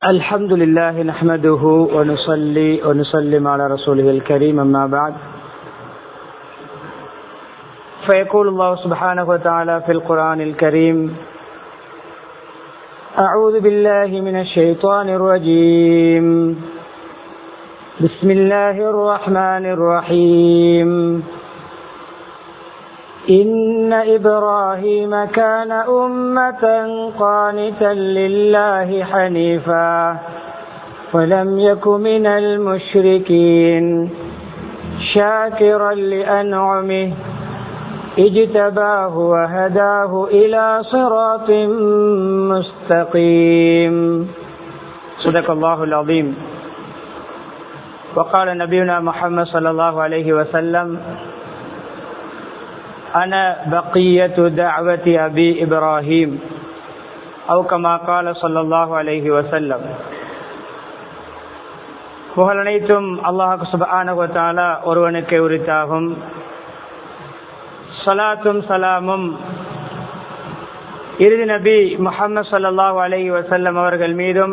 الحمد لله نحمده ونصلي ونسلم على رسوله الكريم أما بعد فيقول الله سبحانه وتعالى في القرآن الكريم أعوذ بالله من الشيطان الرجيم بسم الله الرحمن الرحيم إن إبراهيم كان أمة قانتا لله حنيفا ولم يك من المشركين شاكرا لأنعمه اجتباه وهداه إلى صراط مستقيم صدق الله العظيم وقال نبينا محمد صلى الله عليه وسلم أنا بقية دعوة أبي إبراهيم أو كما قال صلى الله عليه وسلم புகழ் அனைத்தும் அல்லாஹு சுபானுவத்தாலா ஒருவனுக்கு உரித்தாகும் சலாத்தும் சலாமும் இறுதி நபி முகமது சல்லாஹூ அலஹி வசல்லம் அவர்கள் மீதும்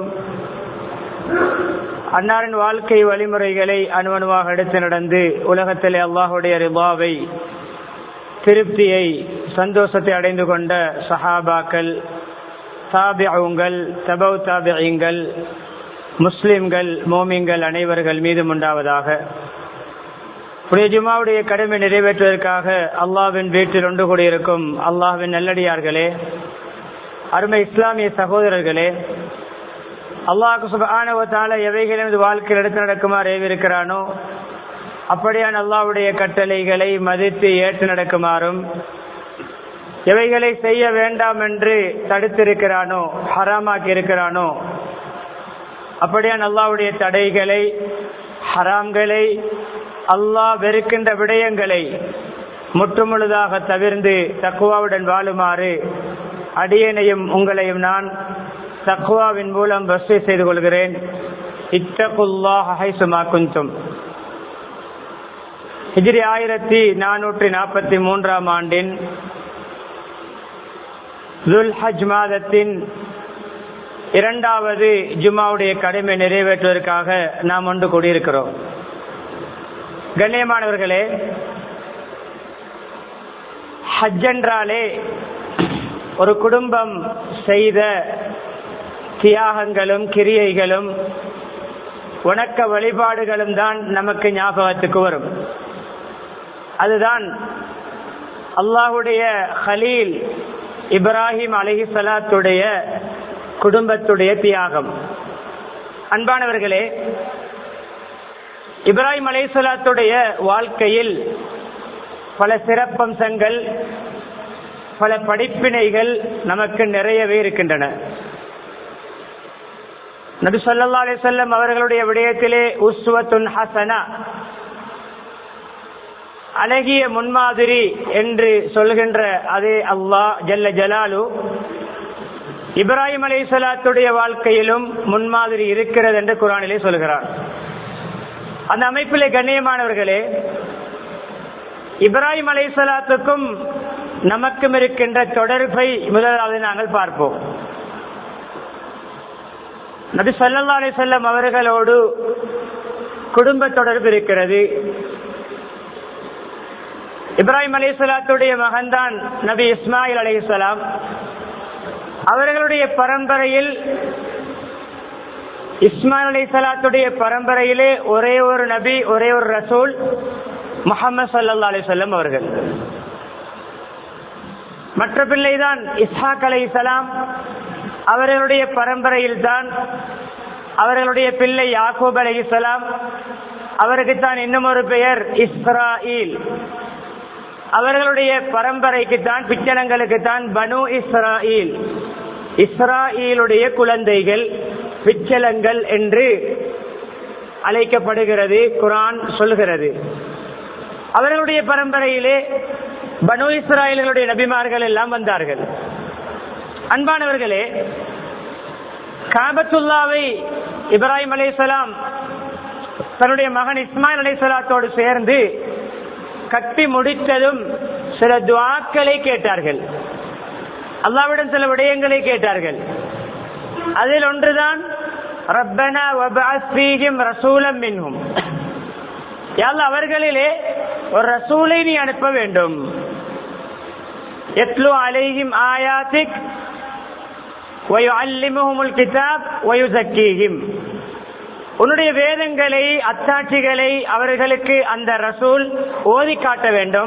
அன்னாரின் வாழ்க்கை வழிமுறைகளை அணுவணுவாக எடுத்து நடந்து உலகத்திலே அல்லாஹுடைய ரிபாவை திருப்தியை சந்தோஷத்தை அடைந்து கொண்ட சஹாபாக்கள் தாபியங்கள் தபவ் தாபியங்கள் முஸ்லிம்கள் மோமிங்கள் அனைவர்கள் மீதும் உண்டாவதாக புனித ஜுமாவுடைய கடமை நிறைவேற்றுவதற்காக அல்லாவின் வீட்டில் ஒன்று கூடியிருக்கும் அல்லாவின் நல்லடியார்களே அருமை இஸ்லாமிய சகோதரர்களே அல்லாஹு சுபானுவத்தால எவைகளும் வாழ்க்கையில் எடுத்து நடக்குமாறு ஏவிருக்கிறானோ அப்படியான அல்லாவுடைய கட்டளைகளை மதித்து ஏற்று நடக்குமாறும் எவைகளை செய்ய வேண்டாம் என்று தடுத்திருக்கிறானோ ஹராமாக்கி இருக்கிறானோ அப்படியான அல்லாவுடைய தடைகளை ஹராம்களை அல்லாஹ் வெறுக்கின்ற விடயங்களை முற்றுமுழுதாக தவிர்ந்து தக்குவாவுடன் வாழுமாறு அடியனையும் உங்களையும் நான் தக்குவாவின் மூலம் வசதி செய்து கொள்கிறேன் இத்தகுல்லாஹ் ஹைசுமா குந்தும் ஹிஜ்ரி ஆயிரத்தி நானூற்றி நாற்பத்தி மூன்றாம் ஆண்டின் துல் ஹஜ் மாதத்தின் இரண்டாவது ஜுமாவுடைய கடமை நிறைவேற்றுவதற்காக நாம் ஒன்று கூடியிருக்கிறோம் கண்ணியமானவர்களே ஹஜ் என்றாலே ஒரு குடும்பம் செய்த தியாகங்களும் கிரியைகளும் உணக்க வழிபாடுகளும் தான் நமக்கு ஞாபகத்துக்கு வரும் அதுதான் அல்லாஹுடைய ஹலீல் இப்ராஹிம் அலஹி சலாத்துடைய குடும்பத்துடைய தியாகம் அன்பானவர்களே இப்ராஹிம் அலி சலாத்துடைய வாழ்க்கையில் பல சிறப்பம்சங்கள் பல படிப்பினைகள் நமக்கு நிறையவே இருக்கின்றன நபி சொல்லா அலிசல்லம் அவர்களுடைய விடயத்திலே உஸ்வத்துன் ஹசனா அழகிய முன்மாதிரி என்று சொல்கின்ற அதே அல்லாஹ் ஜல்ல ஜலாலு இப்ராஹிம் அலி சலாத்துடைய வாழ்க்கையிலும் முன்மாதிரி இருக்கிறது என்று குரானிலே சொல்கிறார் அந்த அமைப்பிலே கண்ணியமானவர்களே இப்ராஹிம் அலை சலாத்துக்கும் நமக்கும் இருக்கின்ற தொடர்பை முதலாவது நாங்கள் பார்ப்போம் நபி சொல்லா அலி சொல்லம் அவர்களோடு குடும்ப தொடர்பு இருக்கிறது இப்ராஹிம் அலி சலாத்துடைய மகன்தான் நபி இஸ்மாயில் அலி சலாம் அவர்களுடைய பரம்பரையில் இஸ்மாயில் அலி சலாத்துடைய பரம்பரையிலே ஒரே ஒரு நபி ஒரே ஒரு ரசூல் முகமது சல்லா அலி சொல்லம் அவர்கள் மற்ற பிள்ளைதான் இஸ்ஹாக் அலை சலாம் அவர்களுடைய பரம்பரையில் தான் அவர்களுடைய பிள்ளை யாக்கூப் அலி சலாம் அவருக்குத்தான் இன்னும் ஒரு பெயர் இஸ்ராயில் அவர்களுடைய பரம்பரைக்கு தான் பிச்சனங்களுக்கு தான் பனு இஸ்ராயில் இஸ்ராயிலுடைய குழந்தைகள் பிச்சலங்கள் என்று அழைக்கப்படுகிறது குரான் சொல்கிறது அவர்களுடைய பரம்பரையிலே பனு இஸ்ராயல்களுடைய நபிமார்கள் எல்லாம் வந்தார்கள் அன்பானவர்களே காபத்துல்லாவை இப்ராஹிம் அலைசலாம் தன்னுடைய மகன் இஸ்மாயில் அலைசலாத்தோடு சேர்ந்து கட்டி முடித்ததும் சில துவாக்களை கேட்டார்கள் அல்லாவிடம் சில விடயங்களை கேட்டார்கள் அதில் ஒன்றுதான் ரப்பனா வபஅஸ் ஃபீஹிம் ரசூலம் மின்ஹும் யா அல்லாஹ் அவர்களிலே ஒரு ரசூலை நீ அனுப்ப வேண்டும் எத்லு அலைஹிம் ஆயாத்திக் ويعلمهم الكتاب ويزكيهم உன்னுடைய வேதங்களை அத்தாட்சிகளை அவர்களுக்கு அந்த ரசூல் ஓதி காட்ட வேண்டும்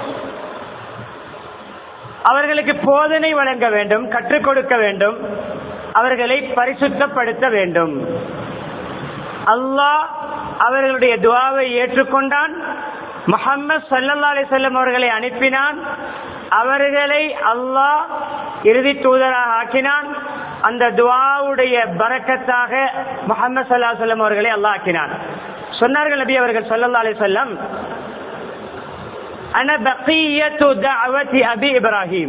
அவர்களுக்கு போதனை வழங்க வேண்டும் கற்றுக் கொடுக்க வேண்டும் அவர்களை பரிசுத்தப்படுத்த வேண்டும் அல்லாஹ் அவர்களுடைய துவாவை ஏற்றுக்கொண்டான் முகம்மது சல்லல்லா அலிசல்லம் அவர்களை அனுப்பினான் அவர்களை அல்லாஹ் இறுதி தூதராக ஆக்கினான் அந்த துவாவுடைய பறக்கத்தாக முகமது சல்லா சொல்லம் அவர்களை அல்லாஹ் ஆக்கினான் சொன்னார்கள் நபி அவர்கள் சல்லல்லா அலி சொல்லம் அன பக்கியத்து தஅவதி அபி இப்ராஹிம்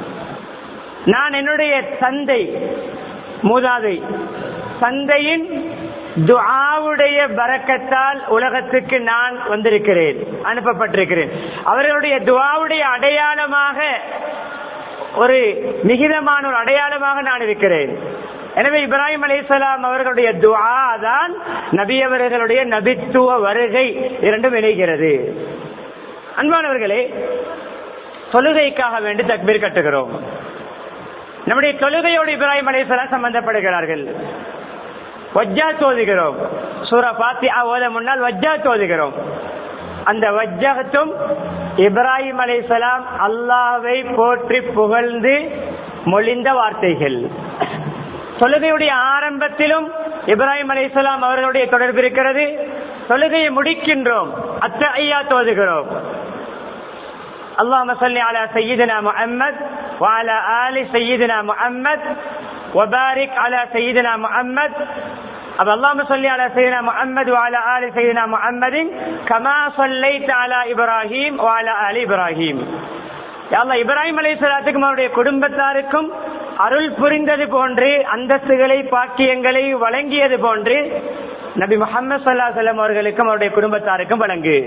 நான் என்னுடைய தந்தை மூதாதை தந்தையின் துஆவுடைய பரக்கத்தால் உலகத்துக்கு நான் வந்திருக்கிறேன் அனுப்பப்பட்டிருக்கிறேன் அவர்களுடைய துஆவுடைய அடையாளமாக ஒரு மிகிதமான ஒரு அடையாளமாக நான் இருக்கிறேன் எனவே இப்ராஹிம் அலிசலாம் அவர்களுடைய துஆ தான் நபி அவர்களுடைய நபித்துவ வருகை இரண்டும் இணைகிறது அன்பானவர்களே தொழுகைக்காக வேண்டி தக்பீர் கட்டுகிறோம் நம்முடைய தொழுகையோடு இப்ராஹிம் அலிசலாம் சம்பந்தப்படுகிறார்கள் வஜ்ஜா தோதுகிறோம் சூரா பாத்தியா ஓத முன்னால் வஜ்ஜா தோதுகிறோம் அந்த வஜ்ஜகத்தும் இப்ராஹிம் அலைசலாம் அல்லாவை போற்றி புகழ்ந்து மொழிந்த வார்த்தைகள் தொழுகையுடைய ஆரம்பத்திலும் இப்ராஹிம் அலைசலாம் அவர்களுடைய தொடர்பு இருக்கிறது தொழுகையை முடிக்கின்றோம் அத்த ஐயா தோதுகிறோம் اللهم صل على سيدنا محمد وعلى آل سيدنا محمد وبارك على سيدنا محمد अब اللهم صل على سيدنا محمد وعلى آل سيدنا محمد كما صليت على إبراهيم وعلى آل إبراهيم அல்லாஹ் இப்ராஹிம் அலி சலாத்துக்கும் அவருடைய குடும்பத்தாருக்கும் அருள் புரிந்தது போன்று அந்தஸ்துகளை பாக்கியங்களை வழங்கியது போன்று நபி முகமது சல்லா சொல்லம் அவர்களுக்கும் அவருடைய குடும்பத்தாருக்கும் வழங்கு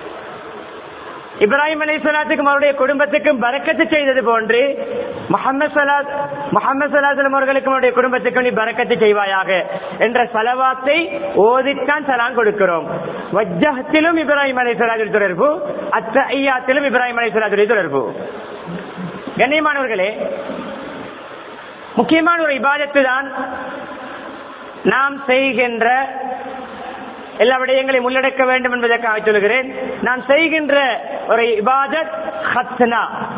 இப்ராஹிம் அலி சலாத்துக்கும் அவருடைய குடும்பத்துக்கும் பறக்கத்து செய்தது போன்று முகமது சலாத் முகமது சலாசலம் அவர்களுக்கும் அவருடைய குடும்பத்துக்கும் நீ பறக்கத்து செய்வாயாக என்ற சலவாத்தை ஓதித்தான் சலான் கொடுக்கிறோம் வஜ்ஜகத்திலும் இப்ராஹிம் அலி சலாத்தில் தொடர்பு அத்த ஐயாத்திலும் இப்ராஹிம் அலி சலாத்துடைய தொடர்பு கண்ணியமானவர்களே முக்கியமான ஒரு இபாதத்து தான் நாம் செய்கின்ற எல்லா விடயங்களையும் உள்ளடக்க வேண்டும் என்பதற்காக சொல்கிறேன் நாம் செய்கின்ற ஒரு இபாதத் ஹத்னா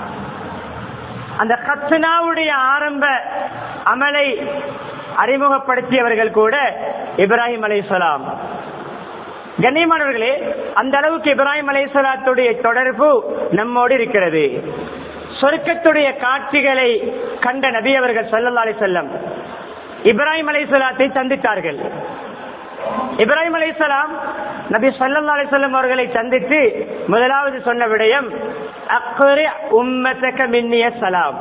அந்த ஹத்னாவுடைய ஆரம்ப அமலை அறிமுகப்படுத்தியவர்கள் கூட இப்ராஹிம் அலைசலாம் கண்ணியமானவர்களே அந்த அளவுக்கு இப்ராஹிம் அலைசலாத்துடைய தொடர்பு நம்மோடு இருக்கிறது சொர்க்கத்துடைய காட்சிகளை கண்ட நபி அவர்கள் சல்லல்லா அலி செல்லம் இப்ராஹிம் அலைசலாத்தை சந்தித்தார்கள் இப்ராஹிம் அலைசலாம் நபி சல்லா அலிசல்லம் அவர்களை சந்தித்து முதலாவது சொன்ன விடயம் அக்கறை உம்மத்தக்க மின்னிய சலாம்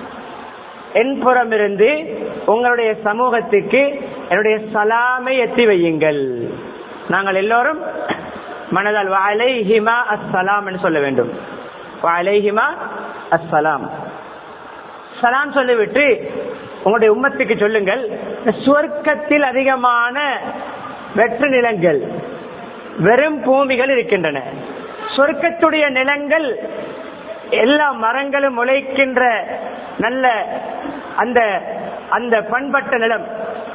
என் புறமிருந்து உங்களுடைய சமூகத்துக்கு என்னுடைய சலாமை எத்தி வையுங்கள் நாங்கள் எல்லோரும் மனதால் வாலைஹிமா அஸ்ஸலாம் என்று சொல்ல வேண்டும் வாலைஹிமா அஸ்ஸலாம் சலாம் சொல்லிவிட்டு உங்களுடைய உம்மத்துக்கு சொல்லுங்கள் சுவர்க்கத்தில் அதிகமான வெற்று நிலங்கள் வெறும் பூமிகள் இருக்கின்றன சொர்க்கத்துடைய நிலங்கள் எல்லா மரங்களும் முளைக்கின்ற நல்ல அந்த அந்த பண்பட்ட நிலம்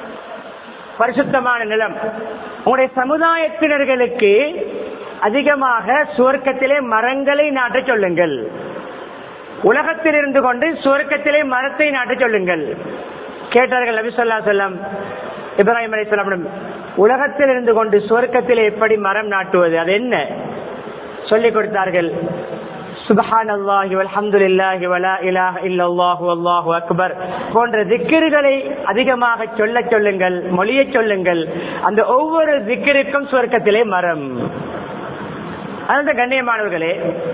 பரிசுத்தமான நிலம் உங்களுடைய சமுதாயத்தினர்களுக்கு அதிகமாக சுவர்க்கத்திலே மரங்களை நாட்ட சொல்லுங்கள் உலகத்தில் இருந்து கொண்டு சுவர்க்கத்திலே மரத்தை நாட்ட சொல்லுங்கள் கேட்டார்கள் நபி சொல்லா சொல்லம் இப்ராஹிம் அலி உலகத்தில் இருந்து கொண்டு சுவர்க்கத்தில் எப்படி மரம் நாட்டுவது அது என்ன சொல்லிக் கொடுத்தார்கள் சுபஹான் அல்லாஹி அல்ஹம்துலில்லாஹி வலா இலாஹ இல்லல்லாஹு அல்லாஹு அக்பர் போன்ற திக்கிர்களை அதிகமாக சொல்ல சொல்லுங்கள் மொழிய சொல்லுங்கள் அந்த ஒவ்வொரு திக்கிருக்கும் சுவர்க்கத்திலே மரம் அந்த கண்ணியமானவர்களே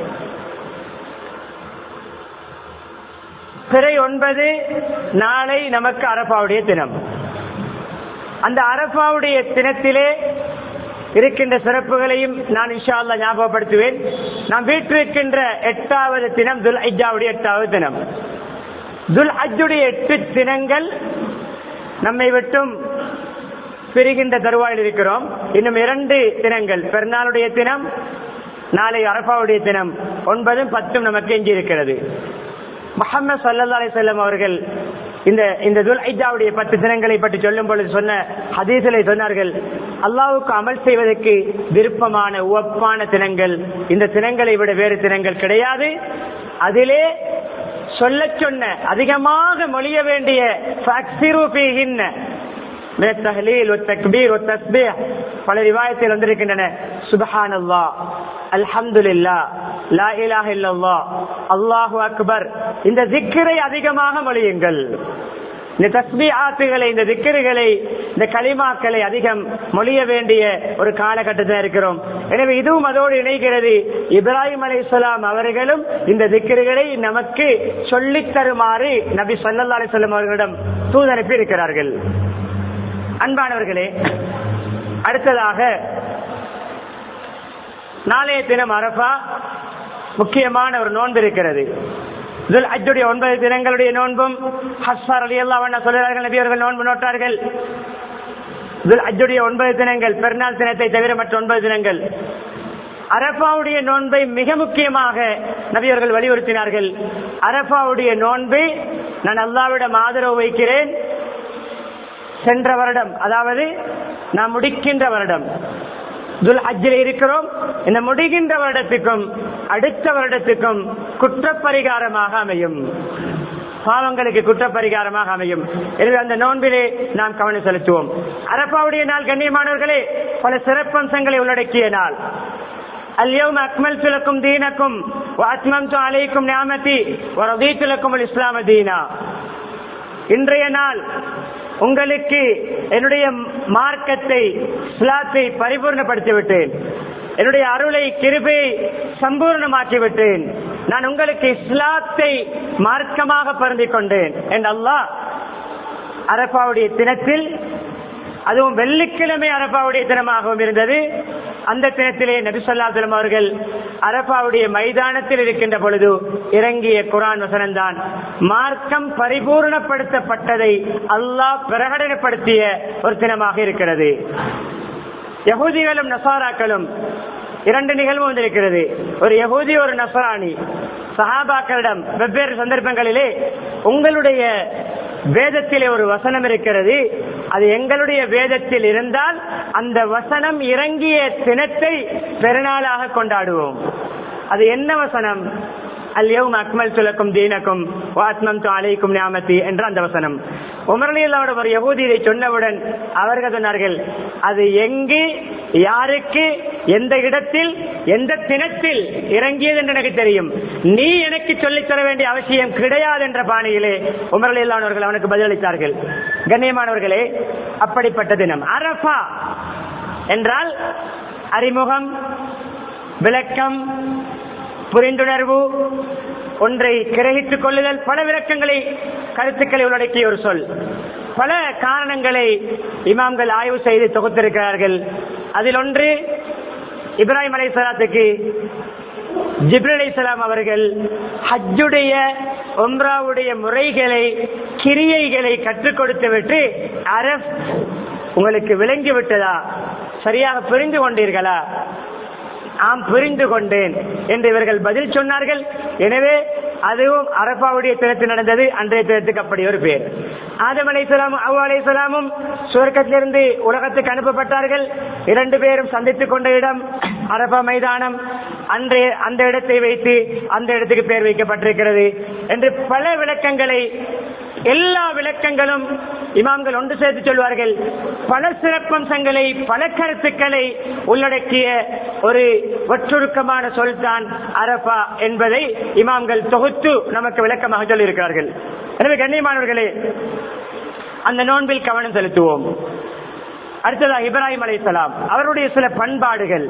பிறை ஒன்பது நாளை நமக்கு அரபாவுடைய தினம் அந்த அரபாவுடைய தினத்திலே இருக்கின்ற சிறப்புகளையும் நான் இன்ஷா அல்லா ஞாபகப்படுத்துவேன் நாம் வீட்டிருக்கின்ற எட்டாவது தினம் துல் ஐஜாவுடைய எட்டாவது தினம் துல் அஜுடைய எட்டு தினங்கள் நம்மை விட்டும் பிரிகின்ற தருவாயில் இருக்கிறோம் இன்னும் இரண்டு தினங்கள் பெருநாளுடைய தினம் நாளை அரபாவுடைய தினம் ஒன்பதும் பத்தும் நமக்கு எஞ்சி இருக்கிறது முகமது சல்லா அலி செல்லம் அவர்கள் இந்த இந்த துல்ஹிஜாவுடைய பத்து தினங்களை பற்றி சொல்லும் பொழுது சொன்ன ஹதீஸிலே சொன்னார்கள் அல்லாவுக்கு அமல் செய்வதற்கு விருப்பமான உவப்பான தினங்கள் இந்த தினங்களை விட வேறு தினங்கள் கிடையாது அதிலே சொல்ல சொன்ன அதிகமாக மொழிய வேண்டிய பல ரிவாயத்தில் வந்திருக்கின்றன சுபஹான் அல்லா அல்ஹம்துலில்லா லா இலாஹ இல்லல்லா அல்லாஹு அக்பர் இந்த திக்கரை அதிகமாக மொழியுங்கள் இந்த தஸ்மி ஆத்துகளை இந்த திக்கர்களை இந்த களிமாக்களை அதிகம் மொழிய வேண்டிய ஒரு காலகட்டத்தில் இருக்கிறோம் எனவே இதுவும் அதோடு இணைகிறது இப்ராஹிம் அலை அவர்களும் இந்த திக்கர்களை நமக்கு சொல்லித் தருமாறு நபி சல்லா அலிஸ்லாம் அவர்களிடம் தூதனுப்பி இருக்கிறார்கள் அன்பானவர்களே அடுத்ததாக நாளைய தினம் அரபா முக்கியமான ஒரு நோன்பு இருக்கிறது அஜுடைய ஒன்பது தினங்களுடைய நோன்பும் ஹஸ்ஸார் அலி அல்லா சொல்கிறார்கள் நபியவர்கள் நோன்பு நோட்டார்கள் அஜுடைய ஒன்பது தினங்கள் பெருநாள் தினத்தை தவிர மற்ற ஒன்பது தினங்கள் அரபாவுடைய நோன்பை மிக முக்கியமாக நபியவர்கள் வலியுறுத்தினார்கள் அரபாவுடைய நோன்பை நான் அல்லாவிடம் ஆதரவு வைக்கிறேன் சென்ற வருடம் அதாவது நாம் முடிக்கின்ற வருடம் துல் அஜில் இருக்கிறோம் இந்த முடிகின்ற வருடத்துக்கும் அடுத்த வருடத்துக்கும் குற்றப்பரிகாரமாக அமையும் பாவங்களுக்கு குற்றப்பரிகாரமாக அமையும் எனவே அந்த நோன்பிலே நாம் கவனம் செலுத்துவோம் அரப்பாவுடைய நாள் கண்ணியமானவர்களே பல சிறப்பம்சங்களை உள்ளடக்கிய நாள் اليوم أكملت لكم دينكم وأتممت عليكم نعمتي ورضيت لكم الإسلام دينا இன்றைய நாள் உங்களுக்கு என்னுடைய மார்க்கத்தை இஸ்லாத்தை பரிபூர்ணப்படுத்தி விட்டேன் என்னுடைய அருளை கிருபையை சம்பூர்ணமாக்கி விட்டேன் நான் உங்களுக்கு இஸ்லாத்தை மார்க்கமாக பருந்திக் கொண்டேன் என்று அல்லாஹ் அரபாவுடைய தினத்தில் அதுவும் வெள்ளிக்கிழமை அரபாவுடைய தினமாகவும் இருந்தது அந்த தினத்திலே நபிசல்லாசலம் அவர்கள் அரபாவுடைய மைதானத்தில் இருக்கின்ற பொழுது இறங்கிய குரான் வசனம்தான் மார்க்கம் பரிபூர்ணப்படுத்தப்பட்டதை அல்லாஹ் பிரகடனப்படுத்திய ஒரு தினமாக இருக்கிறது யகூதிகளும் நசாராக்களும் இரண்டு நிகழ்வு வந்திருக்கிறது ஒரு யகூதி ஒரு நசராணி சஹாபாக்களிடம் வெவ்வேறு சந்தர்ப்பங்களிலே உங்களுடைய வேதத்திலே ஒரு வசனம் இருக்கிறது அது எங்களுடைய வேதத்தில் இருந்தால் அந்த வசனம் இறங்கிய தினத்தை பெருநாளாக கொண்டாடுவோம் அது என்ன வசனம் அல்யவும் அக்மல் சுலக்கும் தீனக்கும் வாத்மம் அலைக்கும் ஞாமத்தி என்ற அந்த வசனம் உமரலியல்லாவோட ஒரு யகூதி இதை சொன்னவுடன் அவர்கள் சொன்னார்கள் அது எங்கு யாருக்கு எந்த இடத்தில் எந்த தினத்தில் இறங்கியது என்று எனக்கு தெரியும் நீ எனக்கு சொல்லித் தர வேண்டிய அவசியம் கிடையாது என்ற பாணியிலே உமரலியல்லானவர்கள் அவனுக்கு பதிலளித்தார்கள் கண்ணியமானவர்களே அப்படிப்பட்ட தினம் அரபா என்றால் அறிமுகம் விளக்கம் புரிந்துணர்வு ஒன்றை கிரகித்துக் கொள்ளுதல் பல விளக்கங்களை கருத்துக்களை உள்ளடக்கிய ஒரு சொல் பல காரணங்களை இமாம்கள் ஆய்வு செய்து தொகுத்திருக்கிறார்கள் அதில் ஒன்று இப்ராஹிம் அலை சலாத்துக்கு ஜிப்ரல் அலிசலாம் அவர்கள் ஹஜ்ஜுடைய ஒம்ராவுடைய முறைகளை கிரியைகளை கற்றுக் கொடுத்து விட்டு அரப் உங்களுக்கு விளங்கி விட்டதா சரியாக புரிந்து கொண்டீர்களா ஆம் புரிந்து கொண்டேன் என்று இவர்கள் பதில் சொன்னார்கள் எனவே அதுவும் அரபாவுடைய தினத்தில் நடந்தது அன்றைய தினத்துக்கு அப்படி ஒரு பேர் ஆதம் அலைசலாம் அவு அலைசலாமும் சுவர்க்கத்திலிருந்து உலகத்துக்கு அனுப்பப்பட்டார்கள் இரண்டு பேரும் சந்தித்துக் கொண்ட இடம் அரபா மைதானம் அன்றைய அந்த இடத்தை வைத்து அந்த இடத்துக்கு பெயர் வைக்கப்பட்டிருக்கிறது என்று பல விளக்கங்களை எல்லா விளக்கங்களும் இமாம்கள் ஒன்று சேர்த்து சொல்வார்கள் பல சிறப்பம்சங்களை பல கருத்துக்களை உள்ளடக்கிய ஒரு ஒற்றுருக்கமான சொல் தான் அரபா என்பதை இமாம்கள் தொகுத்து நமக்கு விளக்கமாக சொல்லியிருக்கிறார்கள் எனவே கண்ணியமானவர்களே அந்த நோன்பில் கவனம் செலுத்துவோம் அடுத்ததாக இப்ராஹிம் அலைசலாம் அவருடைய சில பண்பாடுகள்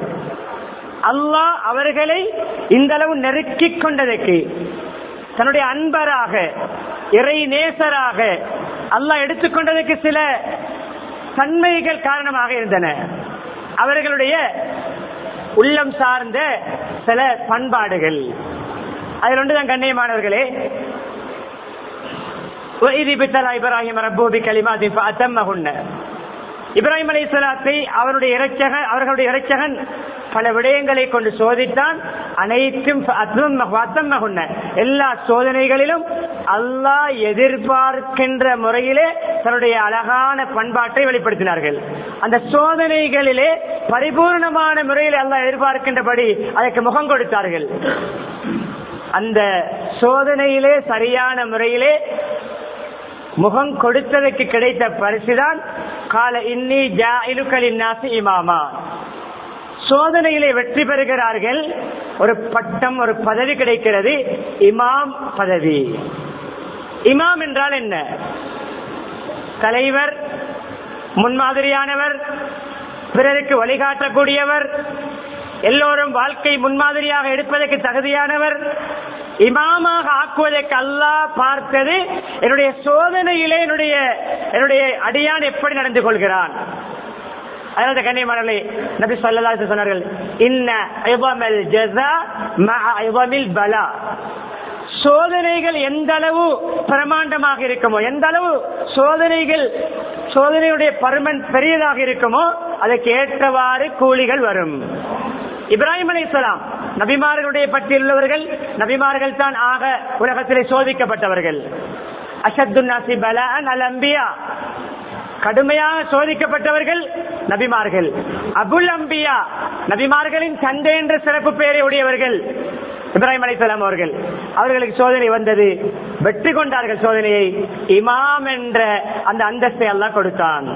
அல்லாஹ் அவர்களை இந்த அளவு நெருக்கிக் கொண்டதற்கு தன்னுடைய அன்பராக இறை நேசராக அல்லாஹ் எடுத்துக்கொண்டதற்கு சில தன்மைகள் காரணமாக இருந்தன அவர்களுடைய உள்ளம் சார்ந்த சில பண்பாடுகள் அதில் ஒன்றுதான் கண்ணியமானவர்களே وإذ ابتلى إبراهيم ربه بكلمات فأتمهن இப்ராஹிம் அலை சலாத்தை அவருடைய இறைச்சகன் அவர்களுடைய இறைச்சகன் பல விடயங்களை கொண்டு சோதித்தான் அனைத்தும் எல்லா சோதனைகளிலும் அல்லாஹ் எதிர்பார்க்கின்ற முறையிலே தன்னுடைய அழகான பண்பாட்டை வெளிப்படுத்தினார்கள் அந்த சோதனைகளிலே பரிபூர்ணமான முறையில் அல்லாஹ் எதிர்பார்க்கின்றபடி அதற்கு முகம் கொடுத்தார்கள் அந்த சோதனையிலே சரியான முறையிலே முகம் கொடுத்ததற்கு கிடைத்த பரிசுதான் கால இன்னி ஜாயிலுக்களின் நாசி இமாமா சோதனையிலே வெற்றி பெறுகிறார்கள் ஒரு பட்டம் ஒரு பதவி கிடைக்கிறது இமாம் பதவி இமாம் என்றால் என்ன தலைவர் முன்மாதிரியானவர் பிறருக்கு வழிகாட்டக்கூடியவர் எல்லோரும் வாழ்க்கை முன்மாதிரியாக எடுப்பதற்கு தகுதியானவர் இமாமாக ஆக்குவதற்கு அல்லாஹ் பார்த்தது என்னுடைய சோதனையிலே என்னுடைய என்னுடைய அடியான் எப்படி நடந்து கொள்கிறான் அதனால கண்ணியமானே நபி சொல்லலா சொன்னார்கள் இன்ன ஐவமல் ஜஸா மஅ ஐவமில் பலா சோதனைகள் எந்த அளவு பிரமாண்டமாக இருக்குமோ எந்த அளவு சோதனைகள் சோதனையுடைய பருமன் பெரியதாக இருக்குமோ அதற்கு ஏற்றவாறு கூலிகள் வரும் இப்ராஹிம் அலி இஸ்லாம் நபிமார்களுடைய பட்டியல் உள்ளவர்கள் நபிமார்கள் தான் ஆக உலகத்திலே சோதிக்கப்பட்டவர்கள் அசத்துன்னாசி பலான் அல் அம்பியா கடுமையாக சோதிக்கப்பட்டவர்கள் நபிமார்கள் அபுல் அம்பியா நபிமார்களின் சண்டை என்ற சிறப்பு பெயரை உடையவர்கள் இப்ராஹிம் அலிசலாம் அவர்கள் அவர்களுக்கு சோதனை வந்தது வெற்றி கொண்டார்கள் சோதனையை இமாம் என்ற அந்த அந்தஸ்தை எல்லாம் கொடுத்தான்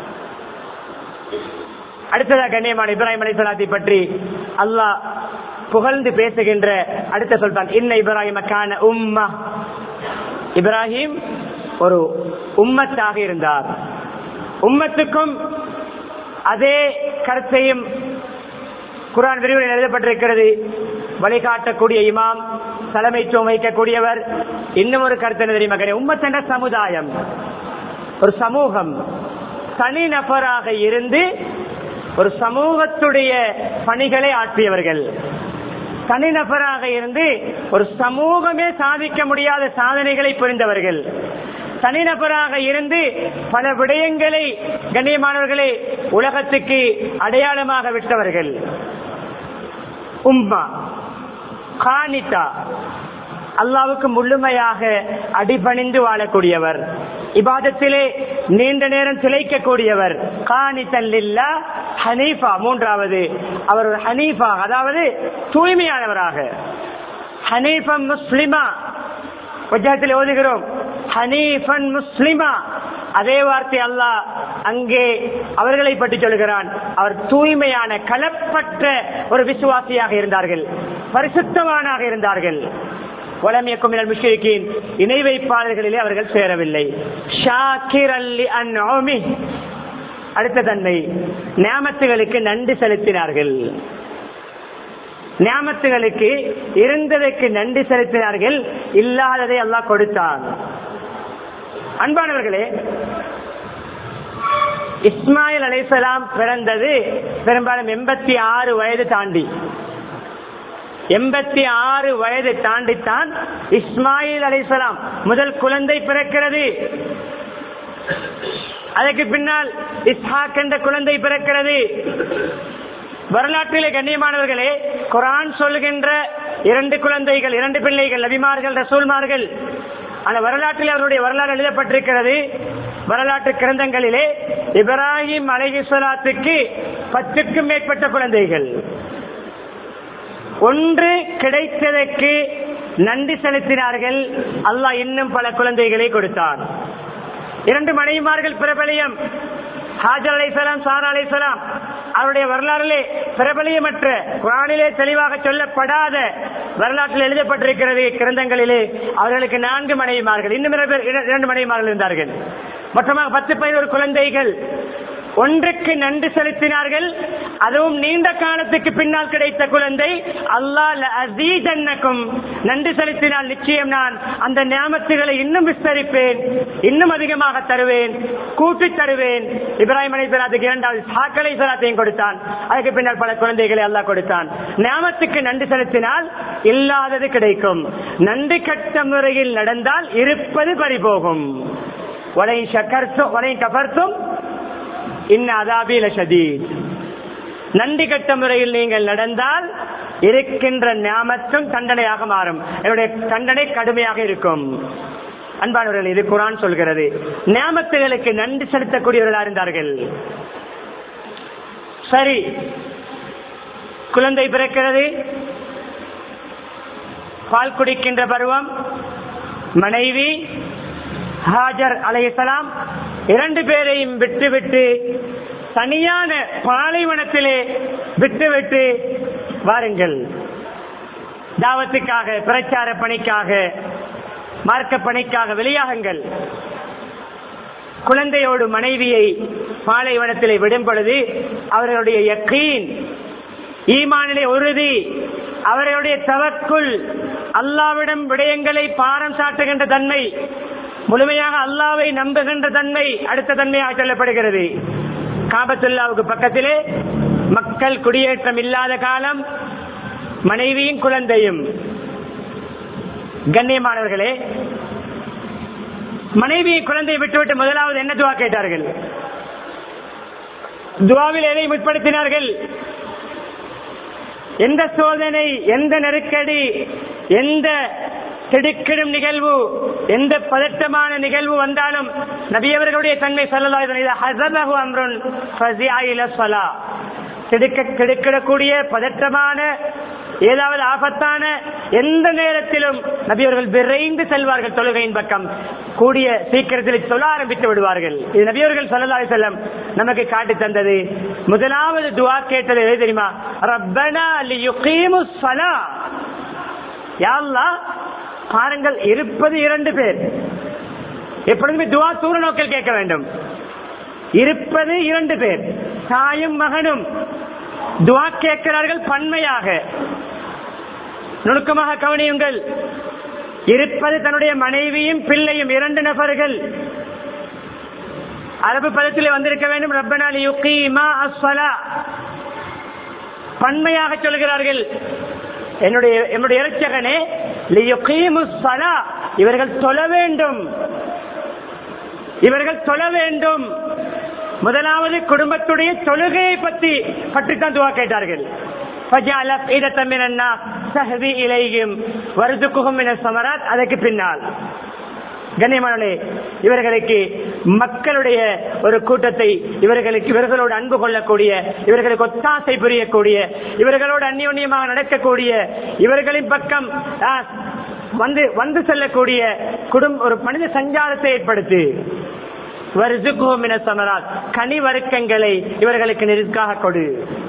அடுத்ததாக கண்ணியமான இப்ராஹிம் அலிசலாத்தை பற்றி அல்லாஹ் புகழ்ந்து பேசுகின்ற அடுத்த சொல்தான் இன்ன இப்ராஹிமக்கான உம்மா இப்ராஹிம் ஒரு உம்மத்தாக இருந்தார் உம்மத்துக்கும் அதே கருத்தையும் குரான் விரிவுரையில் எழுதப்பட்டிருக்கிறது வழிகாட்டக்கூடிய இமாம் தலைமைத்துவம் வகிக்கக்கூடியவர் இன்னும் ஒரு கருத்து என்ன தெரியுமா உம்மத் என்ற சமுதாயம் ஒரு சமூகம் தனி நபராக இருந்து ஒரு சமூகத்துடைய பணிகளை ஆற்றியவர்கள் தனிநபராக இருந்து ஒரு சமூகமே சாதிக்க முடியாத சாதனைகளை புரிந்தவர்கள் தனிநபராக இருந்து பல விடயங்களை கண்ணியமானவர்களை உலகத்துக்கு அடையாளமாக விட்டவர்கள் உம்மா கானிதா அல்லாவுக்கு முழுமையாக அடிபணிந்து வாழக்கூடியவர் இபாதத்திலே நீண்ட நேரம் திளைக்கக்கூடியவர் காணித்தல்லில்லா ஹனீஃபா மூன்றாவது அவர் ஒரு ஹனீஃபா அதாவது தூய்மையானவராக ஹனீஃபம் முஸ்லிமா உஜகத்தில் ஓதுகிறோம் ஹனீஃபன் முஸ்லிமா அதே வார்த்தை அல்லாஹ் அங்கே அவர்களை பற்றி சொல்கிறான் அவர் தூய்மையான கலப்பற்ற ஒரு விசுவாசியாக இருந்தார்கள் பரிசுத்தவானாக இருந்தார்கள் வளமியக்கும் முஷ்ரிக்கின் இணை வைப்பாளர்களிலே அவர்கள் சேரவில்லை ஷாக்கிர் அல்லி அந்நோமி அடுத்த தன்மை நியாமத்துகளுக்கு நன்றி செலுத்தினார்கள் நியாமத்துகளுக்கு இருந்ததற்கு நன்றி செலுத்தினார்கள் இல்லாததை எல்லாம் கொடுத்தான் அன்பானவர்களே இஸ்மாயில் அலைசலாம் பிறந்தது பெரும்பாலும் எண்பத்தி ஆறு வயது தாண்டி எண்பத்தி ஆறு வயது தாண்டித்தான் இஸ்மாயில் அலைசலாம் முதல் குழந்தை பிறக்கிறது அதற்கு பின்னால் இஸ்ஹாக் என்ற குழந்தை பிறக்கிறது வரலாற்றிலே கண்ணியமானவர்களே குரான் சொல்கின்ற இரண்டு குழந்தைகள் இரண்டு பிள்ளைகள் நபிமார்கள் ரசூல்மார்கள் அந்த வரலாற்றில் அவருடைய வரலாறு எழுதப்பட்டிருக்கிறது வரலாற்று கிரந்தங்களிலே இப்ராஹிம் அலைஹிஸ்வலாத்துக்கு பத்துக்கும் மேற்பட்ட குழந்தைகள் ஒன்று கிடைத்ததற்கு நன்றி செலுத்தினார்கள் அல்லாஹ் இன்னும் பல குழந்தைகளை கொடுத்தான் இரண்டு மனைவிமார்கள் பிரபலியம் ஹாஜர் அலைசலாம் சாரா அலைசலாம் அவருடைய வரலாறிலே பிரபலியமற்ற குரானிலே தெளிவாக சொல்லப்படாத வரலாற்றில் எழுதப்பட்டிருக்கிறது கிரந்தங்களிலே அவர்களுக்கு நான்கு மனைவிமார்கள் இன்னும் இரண்டு மனைவிமார்கள் இருந்தார்கள் மொத்தமாக பத்து பதினோரு குழந்தைகள் ஒன்றுக்கு நன்றி செலுத்தினார்கள் அதுவும் நீண்ட காலத்துக்கு பின்னால் கிடைத்த குழந்தை அல்லாஹ் நன்றி செலுத்தினால் நிச்சயம் நான் அந்த ஞாபகத்துகளை இன்னும் விஸ்தரிப்பேன் இன்னும் அதிகமாக தருவேன் கூட்டி தருவேன் இப்ராஹிம் அலி சலாத்துக்கு இரண்டாவது சாக்கலை சலாத்தையும் கொடுத்தான் அதுக்கு பின்னால் பல குழந்தைகளை அல்லாஹ் கொடுத்தான் ஞாபகத்துக்கு நன்றி செலுத்தினால் இல்லாதது கிடைக்கும் நன்றி கட்ட முறையில் நடந்தால் இருப்பது பறிபோகும் வலை சக்கர்த்தும் வலை கபர்த்தும் இன்ன அதாபில ஷதீத் நன்றி கட்ட முறையில் நீங்கள் நடந்தால் இருக்கின்ற ஞாமத்தும் தண்டனையாக மாறும் என்னுடைய தண்டனை கடுமையாக இருக்கும் அன்பானவர்கள் இது குரான் சொல்கிறது ஞாமத்துகளுக்கு நன்றி செலுத்தக்கூடியவர்களா இருந்தார்கள் சரி குழந்தை பிறக்கிறது பால் குடிக்கின்ற பருவம் மனைவி ஹாஜர் அலையலாம் இரண்டு பேரையும் விட்டுவிட்டு தனியான பாலைவனத்திலே விட்டுவிட்டு வாருங்கள் தாவத்துக்காக பிரச்சார பணிக்காக மார்க்க பணிக்காக வெளியாகுங்கள் குழந்தையோடு மனைவியை பாலைவனத்திலே விடும் பொழுது அவர்களுடைய யக்கீன் ஈமானிலே உறுதி அவர்களுடைய தவக்குள் அல்லாவிடம் விடயங்களை பாரம் சாட்டுகின்ற தன்மை முழுமையாக அல்லாவை நம்புகின்ற தன்மை அடுத்த தன்மையாக சொல்லப்படுகிறது காபத்துல்லாவுக்கு பக்கத்திலே மக்கள் குடியேற்றம் இல்லாத காலம் மனைவியும் குழந்தையும் கண்ணியமானவர்களே மனைவியை குழந்தையை விட்டுவிட்டு முதலாவது என்ன துவா கேட்டார்கள் துவாவில் எதை முற்படுத்தினார்கள் எந்த சோதனை எந்த நெருக்கடி எந்த திடுக்கிடும் நிகழ்வு எந்த பதட்டமான நிகழ்வு வந்தாலும் நபியவர்களுடைய தன்மை சொல்லலா திடுக்க திடுக்கிடக்கூடிய பதற்றமான ஏதாவது ஆபத்தான எந்த நேரத்திலும் நபியவர்கள் விரைந்து செல்வார்கள் தொழுகையின் பக்கம் கூடிய சீக்கிரத்தில் சொல்ல ஆரம்பித்து விடுவார்கள் இது நபியவர்கள் சொல்லலாய் செல்லம் நமக்கு காட்டி தந்தது முதலாவது துவா கேட்டது எது தெரியுமா ரப்பனா லியுகீமு ஸலா யா அல்லாஹ் பாருங்கள் இருப்பது இரண்டு பேர் எப்பொழுதுமே துவா தூர நோக்கில் கேட்க வேண்டும் இருப்பது இரண்டு பேர் தாயும் மகனும் துவா கேட்கிறார்கள் பன்மையாக நுணுக்கமாக கவனியுங்கள் இருப்பது தன்னுடைய மனைவியும் பிள்ளையும் இரண்டு நபர்கள் அரபு பதத்தில் வந்திருக்க வேண்டும் ரப்பனால் யுகீமா அஸ்வலா பன்மையாக சொல்கிறார்கள் என்னுடைய என்னுடைய இறைச்சகனே லியுகீமு ஸலா இவர்கள் தொழ வேண்டும் இவர்கள் தொழ வேண்டும் முதலாவது குடும்பத்துடைய தொழுகையை பற்றி பற்றித்தான் துவா கேட்டார்கள் فجعل أفئدة من الناس تهوي إليهم وارزقهم من الثمرات அதற்கு பின்னால் கண்ணியமானே இவர்களுக்கு மக்களுடைய ஒரு கூட்டத்தை இவர்களுக்கு இவர்களோடு அன்பு கொள்ளக்கூடிய இவர்களுக்கு ஒத்தாசை புரியக்கூடிய இவர்களோடு அந்யோன்யமாக நடக்கக்கூடிய இவர்களின் பக்கம் ஆ, வந்து வந்து செல்லக்கூடிய குடும்ப ஒரு மனித சஞ்சாரத்தை ஏற்படுத்தி வருசுக்குஹும் மின சமராத் கனி வர்க்கங்களை இவர்களுக்கு நெருக்காக கொடு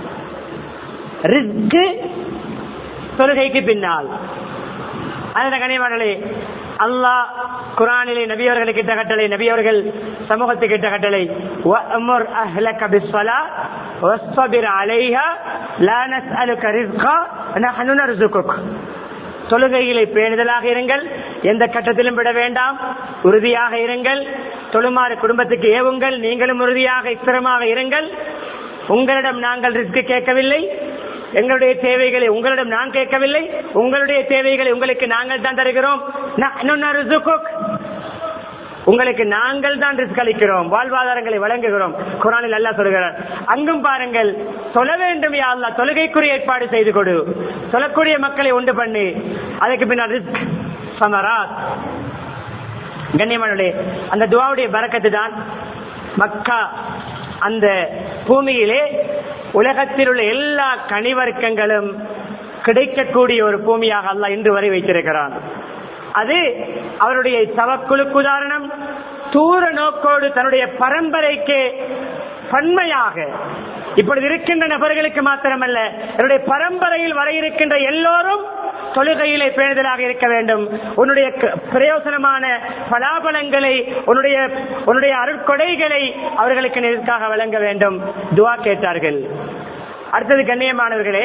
ரிஸ்கு தொழுகைக்கு பின்னால் அந்த கனிமகளே அல்லாஹ் குரானிலே நபியவர்களுக்கு இட்ட கட்டளை நபியவர்கள் சமூகத்துக்கு இட்ட கட்டளை வஅமுர் அஹ்லக பிஸ்ஸலா வஸ்ஸபிர் அலைஹா லா நஸ்அலுக ரிஸ்கா நஹ்னு நர்சுகுக் தொழுகைகளை பேணுதலாக இருங்கள் எந்த கட்டத்திலும் விட வேண்டாம் உறுதியாக இருங்கள் தொழுமாறு குடும்பத்துக்கு ஏவுங்கள் நீங்களும் உறுதியாக ஸ்திரமாக இருங்கள் உங்களிடம் நாங்கள் ரிஸ்க் கேட்கவில்லை எங்களுடைய தேவைகளை உங்களிடம் நான் கேட்கவில்லை உங்களுடைய தேவைகளை உங்களுக்கு நாங்கள் தான் தருகிறோம் நஹ்னு நர்சுகுக். உங்களுக்கு நாங்கள் தான் ரிஸ்க் அளிக்கிறோம் வாழ்வாதாரங்களை வழங்குகிறோம் குரானில் அல்லாஹ் சொல்கிறார் அங்கும் பாருங்கள் தொழ வேண்டும் யா அல்லாஹ் தொழுகைக்குரிய ஏற்பாடு செய்து கொடு தொழக்கூடிய மக்களை உண்டு பண்ணி அதுக்கு பின்னால் ரிஸ்க் சமராத் கண்ணியமானுடைய அந்த துவாவுடைய பறக்கத்து தான் மக்கா அந்த பூமியிலே உலகத்தில் உள்ள எல்லா கனிவர்க்கங்களும் கிடைக்கக்கூடிய ஒரு பூமியாக அல்லாஹ் இன்று வரை வைத்திருக்கிறான் அது அவருடைய தவக்குழுக்கு உதாரணம் தூர நோக்கோடு தன்னுடைய பரம்பரைக்கு பன்மையாக இப்பொழுது இருக்கின்ற நபர்களுக்கு மாத்திரமல்ல என்னுடைய பரம்பரையில் வர இருக்கின்ற எல்லோரும் தொழுகையிலே பேணுதலாக இருக்க வேண்டும் உன்னுடைய க- பிரயோசனமான பலாபலங்களை உன்னுடைய உன்னுடைய அருட்கொடைகளை அவர்களுக்கு நெருக்காக வழங்க வேண்டும் துவா கேட்டார்கள் அடுத்தது கண்ணியமானவர்களே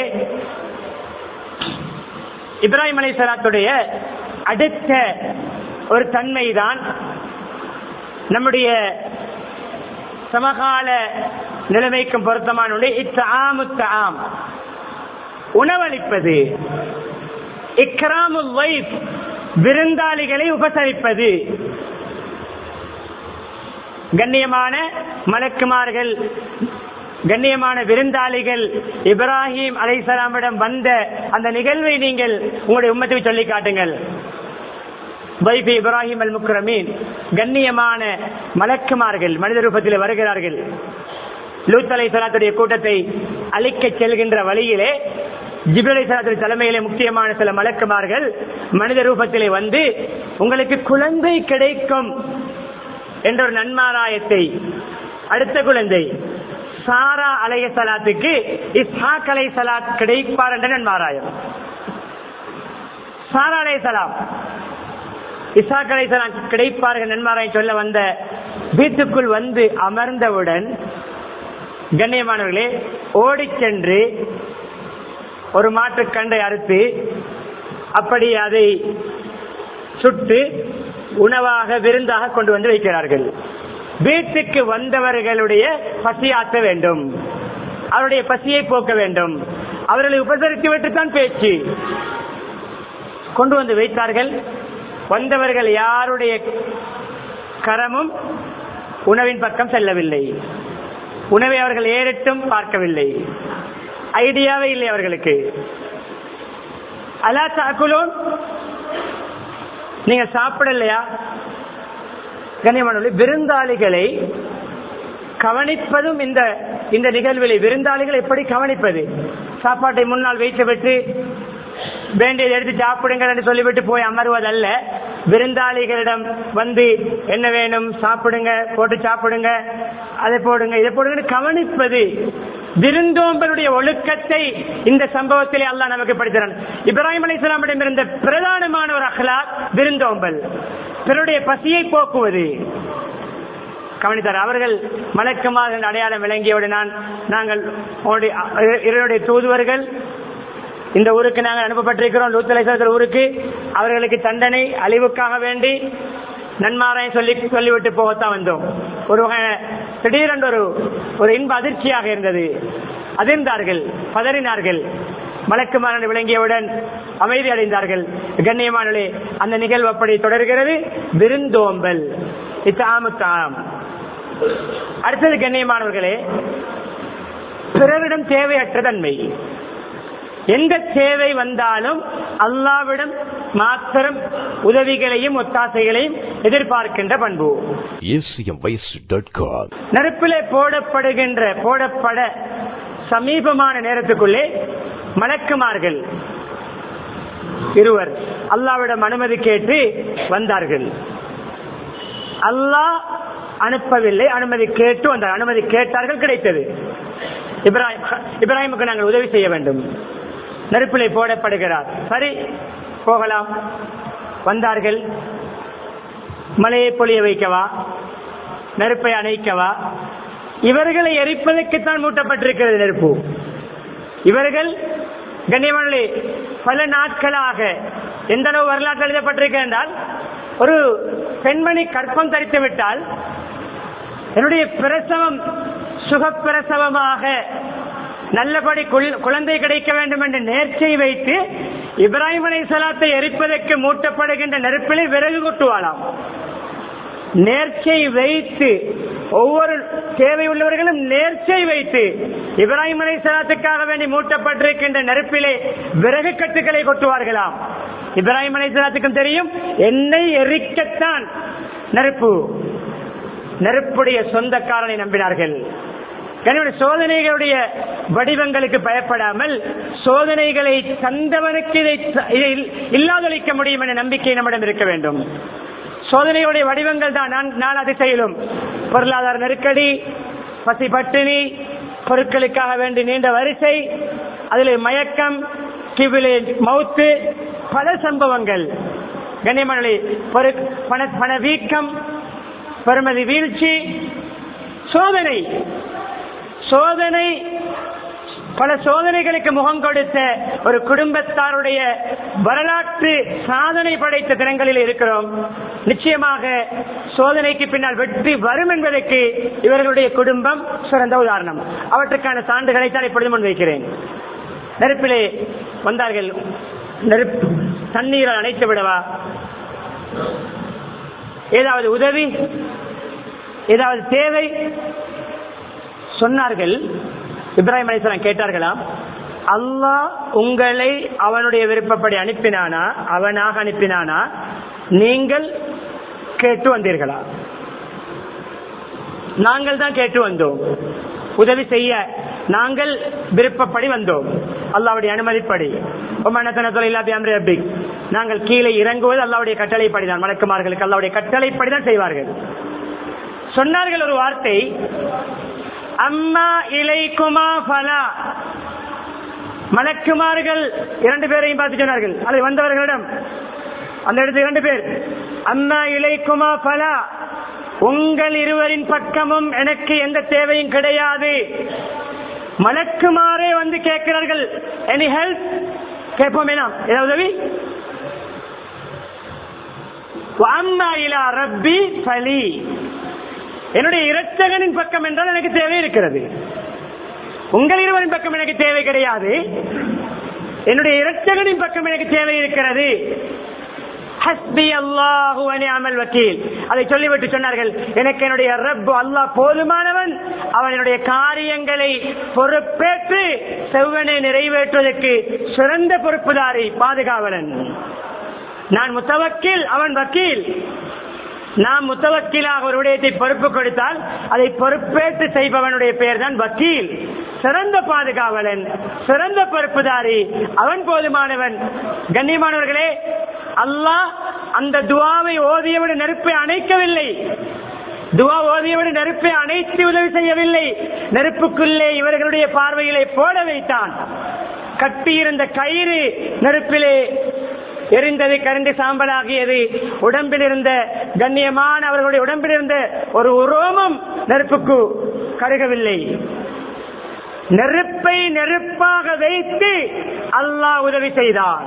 இப்ராஹிம் அலை சலாத்துடைய அடுத்த ஒரு தன்மைதான் நம்முடைய சமகால நிலைமைக்கும் பொருத்தமான இத்தாமு தாம் உணவளிப்பது இக்ராமுல் வைஃப் விருந்தாளிகளை உபசரிப்பது கண்ணியமான மலக்குமார்கள் கண்ணியமான விருந்தாளிகள் இப்ராஹிம் அலைசலாமிடம் வந்த அந்த நிகழ்வை நீங்கள் உங்களுடைய உம்மத்துக்கு சொல்லி காட்டுங்கள் வைபி இப்ராஹிம் அல் முக்ரமீன் கண்ணியமான மலக்குமார்கள் மனித ரூபத்தில் வருகிறார்கள் லூத் அலை சலாத்துடைய கூட்டத்தை அழிக்க செல்கின்ற வழியிலே ஜிபலை சலாத்துடைய தலைமையிலே முக்கியமான சில மலக்குமார்கள் மனித ரூபத்திலே வந்து உங்களுக்கு குழந்தை கிடைக்கும் என்ற ஒரு நன்மாராயத்தை அடுத்த குழந்தை சாரா அலைய சலாத்துக்கு இஸ்ஹாக் அலை சலாத் கிடைப்பார் என்ற நன்மாராயம் சாரா அலை சலாம் இசாக் அலை சலாம் கிடைப்பார்கள் நன்மாராயம் சொல்ல வந்த வீட்டுக்குள் வந்து அமர்ந்தவுடன் கண்ணியமானவர்களே ஓடிச் சென்று ஒரு மாட்டுக் கண்டை அறுத்து அப்படி அதை சுட்டு உணவாக விருந்தாக கொண்டு வந்து வைக்கிறார்கள் வீட்டுக்கு வந்தவர்களுடைய பசியாற்ற வேண்டும் அவருடைய பசியை போக்க வேண்டும் அவர்களை உபசரித்து விட்டுத்தான் பேச்சு கொண்டு வந்து வைத்தார்கள் வந்தவர்கள் யாருடைய கரமும் உணவின் பக்கம் செல்லவில்லை உணவை அவர்கள் ஏறிட்டும் பார்க்கவில்லை ஐடியாவே இல்லை அவர்களுக்கு அலா தாக்குலோன் நீங்க சாப்பிடலையா கண்ணியமான விருந்தாளிகளை கவனிப்பதும் இந்த இந்த நிகழ்வில் விருந்தாளிகளை எப்படி கவனிப்பது சாப்பாட்டை முன்னால் வைத்து விட்டு வேண்டியதை எடுத்து சாப்பிடுங்கள் என்று சொல்லிவிட்டு போய் அமர்வதல்ல விருந்தாளிகளிடம் வந்து என்ன வேணும் சாப்பிடுங்க போட்டு சாப்பிடுங்க அதை போடுங்க இதை போடுங்க கவனிப்பது விருந்தோம்பலுடைய ஒழுக்கத்தை இந்த சம்பவத்திலே அல்லாஹ் நமக்கு படித்தான் இப்ராஹிம் அலி இஸ்லாமிடம் இருந்த பிரதானமான ஒரு அஹ்லாக் விருந்தோம்பல் பிறருடைய பசியை போக்குவது கவனித்தார் அவர்கள் மலக்குமார் என்ற அடையாளம் விளங்கியவுடன் நான் நாங்கள் உங்களுடைய இவருடைய தூதுவர்கள் இந்த ஊருக்கு நாங்கள் அனுப்பப்பட்டிருக்கிறோம் லூத்தலேஸ்வரர் ஊருக்கு அவர்களுக்கு தண்டனை அழிவுக்காக வேண்டி நன்மாராயம் சொல்லி சொல்லிவிட்டு போகத்தான் வந்தோம் ஒரு வகை திடீரென்று ஒரு ஒரு இன்ப அதிர்ச்சியாக இருந்தது அதிர்ந்தார்கள் பதறினார்கள் மலக்கு மரணம் விளங்கியவுடன் அமைதி அடைந்தார்கள் கண்ணியமானே அந்த நிகழ்வு அப்படி தொடர்கிறது விருந்தோம்பல் இத்தாமுத்தாம் அடுத்தது கண்ணியமானவர்களே பிறரிடம் தேவையற்ற தன்மை எந்த தேவை வந்தாலும் அல்லாவிடம் மாத்திரம் உதவிகளையும் ஒத்தாசைகளையும் எதிர்பார்க்கின்ற பண்பு acmvoice.com நெருப்பிலே போடப்படுகின்ற போடப்பட சமீபமான நேரத்துக்குள்ளே மலக்குமார்கள் இருவர் அல்லாவிடம் அனுமதி கேட்டு வந்தார்கள் அல்லாஹ் அனுப்பவில்லை அனுமதி கேட்டு வந்தார் அனுமதி கேட்டார்கள் கிடைத்தது இப்ராஹிம் இப்ராஹிமுக்கு நாங்கள் உதவி செய்ய வேண்டும் நெருப்பிலே போடப்படுகிறார் சரி போகலாம் வந்தார்கள் மலையை பொழிய வைக்கவா நெருப்பை அணைக்கவா இவர்களை எரிப்பதற்குத்தான் மூட்டப்பட்டிருக்கிறது நெருப்பு இவர்கள் கண்ணியமனே பல நாட்களாக எந்த அளவு வரலாற்று எழுதப்பட்டிருக்க என்றால் ஒரு பெண்மணி கற்பம் தரித்து விட்டால் என்னுடைய பிரசவம் சுகப்பிரசவமாக நல்லபடி குள்- குழந்தை கிடைக்க வேண்டும் என்று நேர்ச்சை வைத்து இப்ராஹிம் அலை சலாத்தை எரிப்பதற்கு மூட்டப்படுகின்ற நெருப்பிலே விறகு கொட்டுவாளாம் நேர்ச்சை வைத்து ஒவ்வொரு தேவை உள்ளவர்களும் நேர்ச்சை வைத்து இப்ராஹிம் அலை சலாத்துக்காக வேண்டி மூட்டப்பட்டிருக்கின்ற நெருப்பிலே விறகு கட்டுகளை கொட்டுவார்களாம் இப்ராஹிம் அலை சலாத்துக்கும் தெரியும் என்னை எரிக்கத்தான் நெருப்பு நெருப்புடைய சொந்தக்காரனை நம்பினார்கள் கனிமணி சோதனைகளுடைய வடிவங்களுக்கு பயப்படாமல் சோதனைகளை தந்தவனுக்கு இதை இதை இல்லாதொழிக்க முடியும் என்ற நம்பிக்கை நம்மிடம் இருக்க வேண்டும் சோதனையுடைய வடிவங்கள் தான் நான் நான் அதை செய்யலும் பொருளாதார நெருக்கடி பசி பட்டினி பொருட்களுக்காக வேண்டி நீண்ட வரிசை அதில் மயக்கம் கிவிலே மவுத்து பல சம்பவங்கள் கண்ணியமணி பண பண வீக்கம் பெருமதி வீழ்ச்சி சோதனை சோதனை பல சோதனைகளுக்கு முகம் கொடுத்த ஒரு குடும்பத்தாருடைய வரலாற்று சாதனை படைத்த தினங்களில் இருக்கிறோம் நிச்சயமாக சோதனைக்கு பின்னால் வெற்றி வரும் என்பதற்கு இவர்களுடைய குடும்பம் சிறந்த உதாரணம் அவற்றுக்கான சான்றுகளை தான் இப்பொழுது முன்வைக்கிறேன் நெருப்பிலே வந்தார்கள் நெருப்பு தண்ணீரால் அணைத்து விடவா ஏதாவது உதவி ஏதாவது தேவை சொன்னார்கள் இப்ராஹிம் அலிஸ்லாம் கேட்டார்களாம் அல்லாஹ் உங்களை அவனுடைய விருப்பப்படி அனுப்பினானா அவனாக அனுப்பினானா நீங்கள் கேட்டு வந்தீர்களா நாங்கள் தான் கேட்டு வந்தோம் உதவி செய்ய நாங்கள் விருப்பப்படி வந்தோம் அல்லாவுடைய அனுமதிப்படி நாங்கள் கீழே இறங்குவது அல்லாவுடைய கட்டளைப்படிதான் மலக்குமார்களுக்கு அல்லாவுடைய கட்டளைப்படிதான் செய்வார்கள் சொன்னார்கள் ஒரு வார்த்தை அம்மா இலைக்குமா பலா மலக்குமார்கள் இரண்டு பேரையும் பார்த்து சொன்னார்கள் அதை வந்தவர்களிடம் அந்த இடத்துல இரண்டு பேர் அம்மா இலைக்குமா பலா உங்கள் இருவரின் பக்கமும் எனக்கு எந்த தேவையும் கிடையாது மலக்குமாரே வந்து கேட்கிறார்கள் எனி ஹெல்ப் கேட்போம் வேணாம் ஏதாவது உதவி அம்மா இலா ரப்பி பலி என்னுடைய இரட்சகனின் பக்கம் என்றால் எனக்கு தேவை இருக்கிறது உங்கள் இருவரின் பக்கம் எனக்கு தேவை கிடையாது என்னுடைய இரட்சகனின் பக்கம் எனக்கு தேவை இருக்கிறது ஹஸ்பி அல்லாஹு அமல் வக்கீல் அதை சொல்லிவிட்டு சொன்னார்கள் எனக்கு என்னுடைய ரப் அல்லாஹ் போதுமானவன் அவன் என்னுடைய காரியங்களை பொறுப்பேற்று செவ்வனை நிறைவேற்றுவதற்கு சிறந்த பொறுப்புதாரி பாதுகாவலன் நான் முத்தவக்கீல் அவன் வக்கீல் நாம் முத்தவக்கீலாக ஒரு விடயத்தை பொறுப்பு கொடுத்தால் அதை பொறுப்பேற்று செய்பவனுடைய பெயர் தான் வக்கீல் சிறந்த பாதுகாவலன் சிறந்த பொறுப்புதாரி அவன் போதுமானவன் கண்ணியமானவர்களே அல்லாஹ் அந்த துவாவை ஓதியவிட நெருப்பை அணைக்கவில்லை துவா ஓதியவிட நெருப்பை அணைத்து உதவி செய்யவில்லை நெருப்புக்குள்ளே இவர்களுடைய பார்வையிலே போட வைத்தான் கட்டியிருந்த கயிறு நெருப்பிலே எரிந்தது கரண்டு சாம்பலாகியது உடம்பில் இருந்த கண்ணியமான அவர்களுடைய உடம்பில் இருந்த ஒரு உரோமம் நெருப்புக்கு கருகவில்லை நெருப்பை நெருப்பாக வைத்து அல்லாஹ் உதவி செய்தான்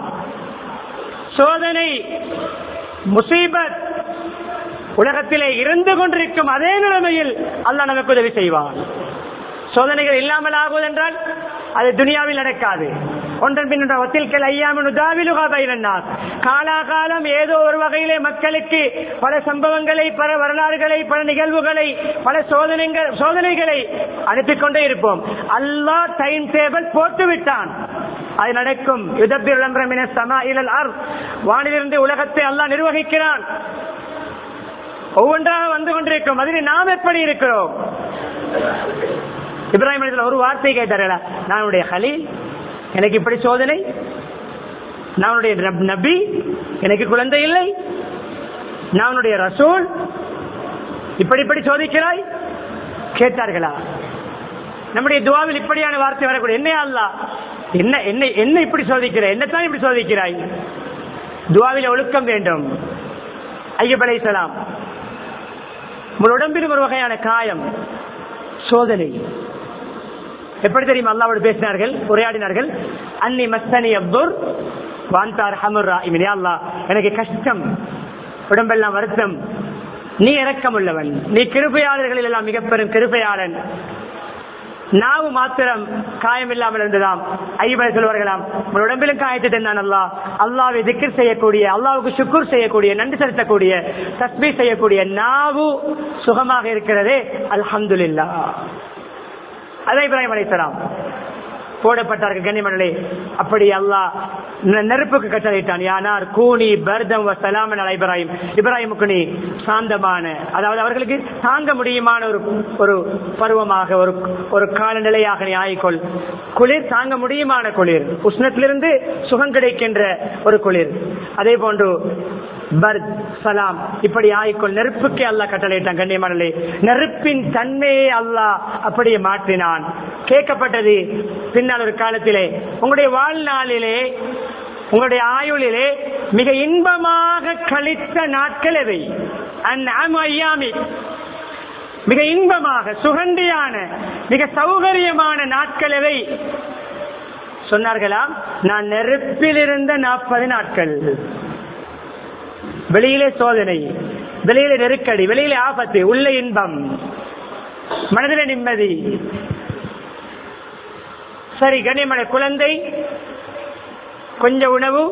சோதனை முசீபத் உலகத்திலே இருந்து கொண்டிருக்கும் அதே நிலைமையில் அல்லாஹ் நமக்கு உதவி செய்வான் சோதனைகள் இல்லாமல் ஆகுவதென்றால் அது துனியாவில் நடக்காது ஒன்றன் பின் ஒத்தில்கள் ஐயாமின் காலாகாலம் ஏதோ ஒரு வகையிலே மக்களுக்கு பல சம்பவங்களை பல வரலாறுகளை பல நிகழ்வுகளை பல சோதனைகள் சோதனைகளை அனுப்பிக் கொண்டே இருப்போம் அல்லாஹ் டைம் டேபிள் போட்டு விட்டான் அது நடக்கும் யுதப்பிரமின சமா இலல் அர் வானிலிருந்து உலகத்தை அல்லாஹ் நிர்வகிக்கிறான் ஒவ்வொன்றாக வந்து கொண்டிருக்கும் அதில் நாம் எப்படி இருக்கிறோம் இப்ராஹிம் அலிஸ்லாம் ஒரு வார்த்தை கேட்டார்களா நான் உடைய ஹலீல் எனக்கு இப்படி சோதனை நான் உன்னுடைய நப்- நபி எனக்கு குழந்தை இல்லை நான் உன்னுடைய ரசூல் இப்படி இப்படி சோதிக்கிறாய் கேட்டார்களா நம்முடைய துவாவில் இப்படியான வார்த்தை வரக்கூடிய என்ன அல்லா என்ன என்ன என்ன இப்படி சோதிக்கிற என்னத்தான் இப்படி சோதிக்கிறாய் துவாவில் ஒழுக்கம் வேண்டும் ஐயப் அலைஹிஸ்ஸலாம் உங்கள் உடம்பிலும் ஒரு வகையான காயம் சோதனை எப்படி தெரியும் அல்லாவோடு பேசினார்கள் உரையாடினார்கள் அன்னி மஸ்தனி அப்துர் வாந்தார் ஹமுர் ராஹிமின் யா அல்லாஹ் எனக்கு கஷ்டம் உடம்பெல்லாம் வருத்தம் நீ இரக்கம் உள்ளவன் நீ கிருபையாளர்களில் எல்லாம் மிக பெரும் கிருபையாளன் நாவு மாத்திரம் காயம் இல்லாமல் இருந்ததாம் ஐயப்பனை சொல்வார்களாம் உன் உடம்பிலும் காயத்தை தந்தான் அல்லா அல்லாவை திக்கர் செய்யக்கூடிய அல்லாவுக்கு சுக்குர் செய்யக்கூடிய நன்றி செலுத்தக்கூடிய தஸ்மீ செய்யக்கூடிய நாவு சுகமாக இருக்கிறதே அல்ஹம்துலில்லா அதை இப்ராஹிம் அலைஹிஸ்ஸலாம் போடப்பட்டார்கள் கண்ணிமணலே அப்படி அல்லாஹ் நெ- நெருப்புக்கு கட்டளையிட்டான் யானார் கூனி பர்தம் வ சலாமன் அலை இப்ராஹிம் இப்ராஹிமுக்கு நீ சாந்தமான அதாவது அவர்களுக்கு தாங்க முடியுமான ஒரு ஒரு பருவமாக ஒரு ஒரு காலநிலையாக நீ ஆயிக்கொள் குளிர் தாங்க முடியுமான குளிர் உஷ்ணத்திலிருந்து சுகம் கிடைக்கின்ற ஒரு குளிர் அதே போன்று பர்த் சலாம் இப்படி ஆயிக்கொள் நெருப்புக்கே அல்லாஹ் கட்டளையிட்டான் கண்ணியமானலே நெருப்பின் தன்மையை அல்லாஹ் அப்படியே மாற்றினான் கேட்கப்பட்டது பின்னால் ஒரு காலத்திலே உங்களுடைய வாழ்நாளிலே உங்களுடைய ஆயுளிலே மிக இன்பமாக கழித்த நாட்கள் எவை அந்நாம ஐயாமி மிக இன்பமாக சுகண்டியான மிக சௌகரியமான நாட்கள் எவை சொன்னார்களாம் நான் நெருப்பில் இருந்த நாற்பது நாட்கள் வெளியிலே சோதனை வெளியிலே நெருக்கடி வெளியிலே ஆபத்து உள்ள இன்பம் மனதில நிம்மதி சரி கண்ணியமான குழந்தை கொஞ்சம் உணவு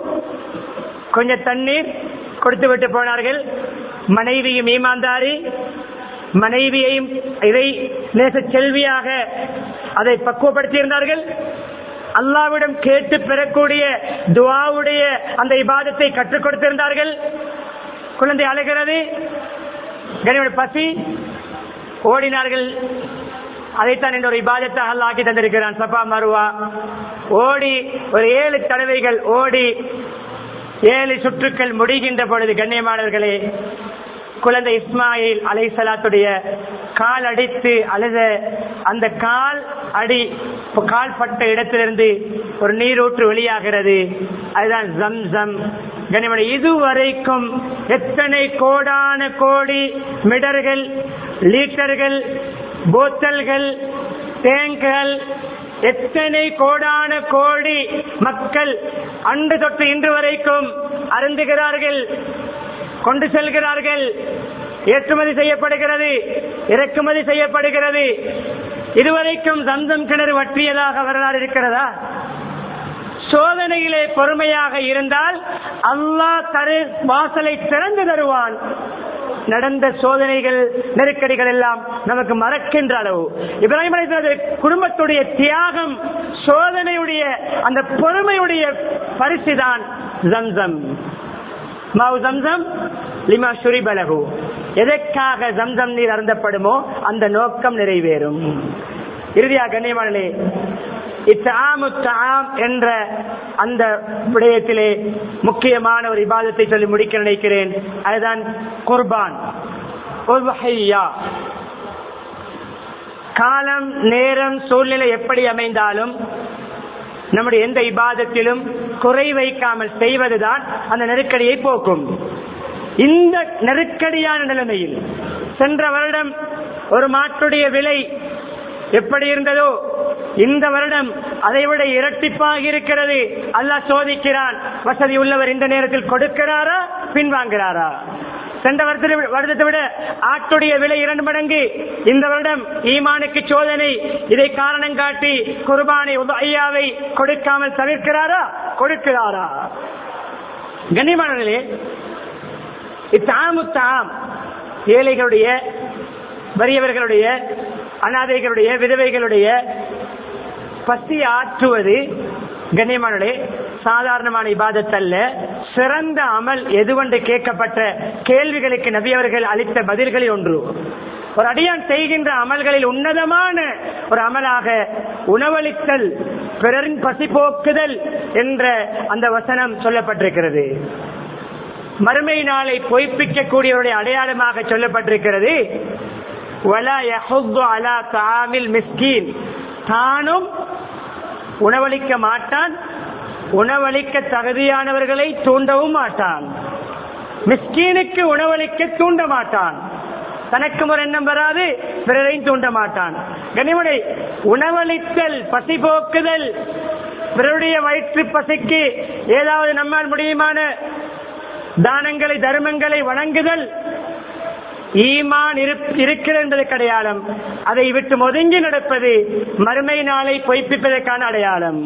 கொஞ்சம் தண்ணீர் கொடுத்து விட்டு போனார்கள் மனைவியும் ஈமாந்தாரி மனைவியையும் இதை நேச செல்வியாக அதை பக்குவப்படுத்தியிருந்தார்கள் அல்லாவிடம் கேட்டு பெறக்கூடிய துவாவுடைய அந்த இபாதத்தை கற்றுக் கொடுத்திருந்தார்கள் குழந்தை அழுகிறது கனியோட பசி ஓடினார்கள் அதைத்தான் என்ற ஒரு இபாதத்தை அல்லாஹ் ஆக்கி தந்திருக்கிறான் சபா மருவா ஓடி ஒரு ஏழு தடவைகள் ஓடி ஏழு சுற்றுக்கள் முடிகின்ற பொழுது கண்ணியமானவர்களே குழந்தை இஸ்மாயில் அலைசலாத்துடைய கால் அடித்து அழுத அந்த கால் அடி கால் பட்ட இடத்திலிருந்து ஒரு நீரூற்று வெளியாகிறது அதுதான் ஜம் ஜம் கனிமணி இதுவரைக்கும் எத்தனை கோடான கோடி மிடர்கள் லீட்டர்கள் போத்தல்கள் டேங்குகள் எத்தனை கோடான கோடி மக்கள் அன்று தொட்டு இன்று வரைக்கும் அருந்துகிறார்கள் கொண்டு செல்கிறார்கள் ஏற்றுமதி செய்யப்படுகிறது இறக்குமதி செய்யப்படுகிறது இதுவரைக்கும் சந்தம் கிணறு வற்றியதாக வரலாறு இருக்கிறதா சோதனையிலே பொறுமையாக இருந்தால் அல்லாஹ் தரு வாசலை திறந்து தருவான் நடந்த சோதனைகள் நெருக்கடிகள் எல்லாம் நமக்கு மறக்கின்ற அளவு இப்ராஹிம் அலைஹிஸ்ஸலாத்து குடும்பத்துடைய தியாகம் சோதனையுடைய அந்த பொறுமையுடைய பரிசுதான் ஜம்சம் மாவு ஜம்சம் லிமா ஷுரிபலகு எதற்காக ஜம்சம் நீர் அருந்தப்படுமோ அந்த நோக்கம் நிறைவேறும் இறுதியாக கண்ணியமானே இத்தாமு தாம் என்ற அந்த விடயத்திலே முக்கியமான ஒரு இபாதத்தை சொல்லி முடிக்க நினைக்கிறேன் அதுதான் குர்பான் உல்வஹையா. காலம் நேரம் சூழ்நிலை எப்படி அமைந்தாலும் நம்முடைய எந்த இபாதத்திலும் குறை வைக்காமல் செய்வதுதான் அந்த நெருக்கடியை போக்கும் இந்த நெருக்கடியான நிலைமையில் சென்ற வருடம் ஒரு மாட்டுடைய விலை எப்படி இருந்ததோ இந்த வருடம் அதைவிட இரட்டிப்பாக இருக்கிறது அல்லாஹ் சோதிக்கிறான் வசதி உள்ளவர் இந்த நேரத்தில் கொடுக்கிறாரா பின்வாங்குகிறாரா சென்ற வருடத்தை வருடத்தை விட ஆட்டுடைய விலை இரண்டு மடங்கு இந்த வருடம் ஈமானுக்கு சோதனை இதை காரணம் காட்டி குர்பானை ஐயாவை கொடுக்காமல் தவிர்க்கிறாரா கொடுக்கிறாரா கண்ணியமானே இத்தாமுத்தாம் ஏழைகளுடைய வறியவர்களுடைய அனாதைகளுடைய விதவைகளுடைய பசி ஆற்றுவது கண்ணியமானே சாதாரணமான இபாதத் அல்ல சிறந்த அமல் எதுவென்று கேட்கப்பட்ட கேள்விகளுக்கு நபி அவர்கள் அளித்த பதில்களில் ஒன்று ஒரு அடியான் செய்கின்ற அமல்களில் உன்னதமான ஒரு அமலாக உணவளித்தல் பிறரின் பசி போக்குதல் என்ற அந்த வசனம் சொல்லப்பட்டிருக்கிறது மறுமை நாளை பொய்ப்பிக்கக்கூடியவருடைய அடையாளமாக சொல்லப்பட்டிருக்கிறது வலா யஹுத்து அலா தாமில் மிஸ்கீன் தானும் உணவளிக்க மாட்டான் உணவளிக்க தகுதியானவர்களை தூண்டவும் மாட்டான் மிஸ்கீனுக்கு உணவளிக்க தூண்ட மாட்டான் தனக்கு ஒரு எண்ணம் வராது பிறரையும் தூண்ட மாட்டான் கனிமனை உணவளித்தல் பசி போக்குதல் பிறருடைய வயிற்று பசிக்கு ஏதாவது நம்மால் முடியுமான தானங்களை தர்மங்களை வணங்குதல் ஈமான் இருப்- இருக்கிறது என்பதற்கு அடையாளம் அதை விட்டு ஒதுங்கி நடப்பது மறுமை நாளை பொய்ப்பிப்பதற்கான அடையாளம்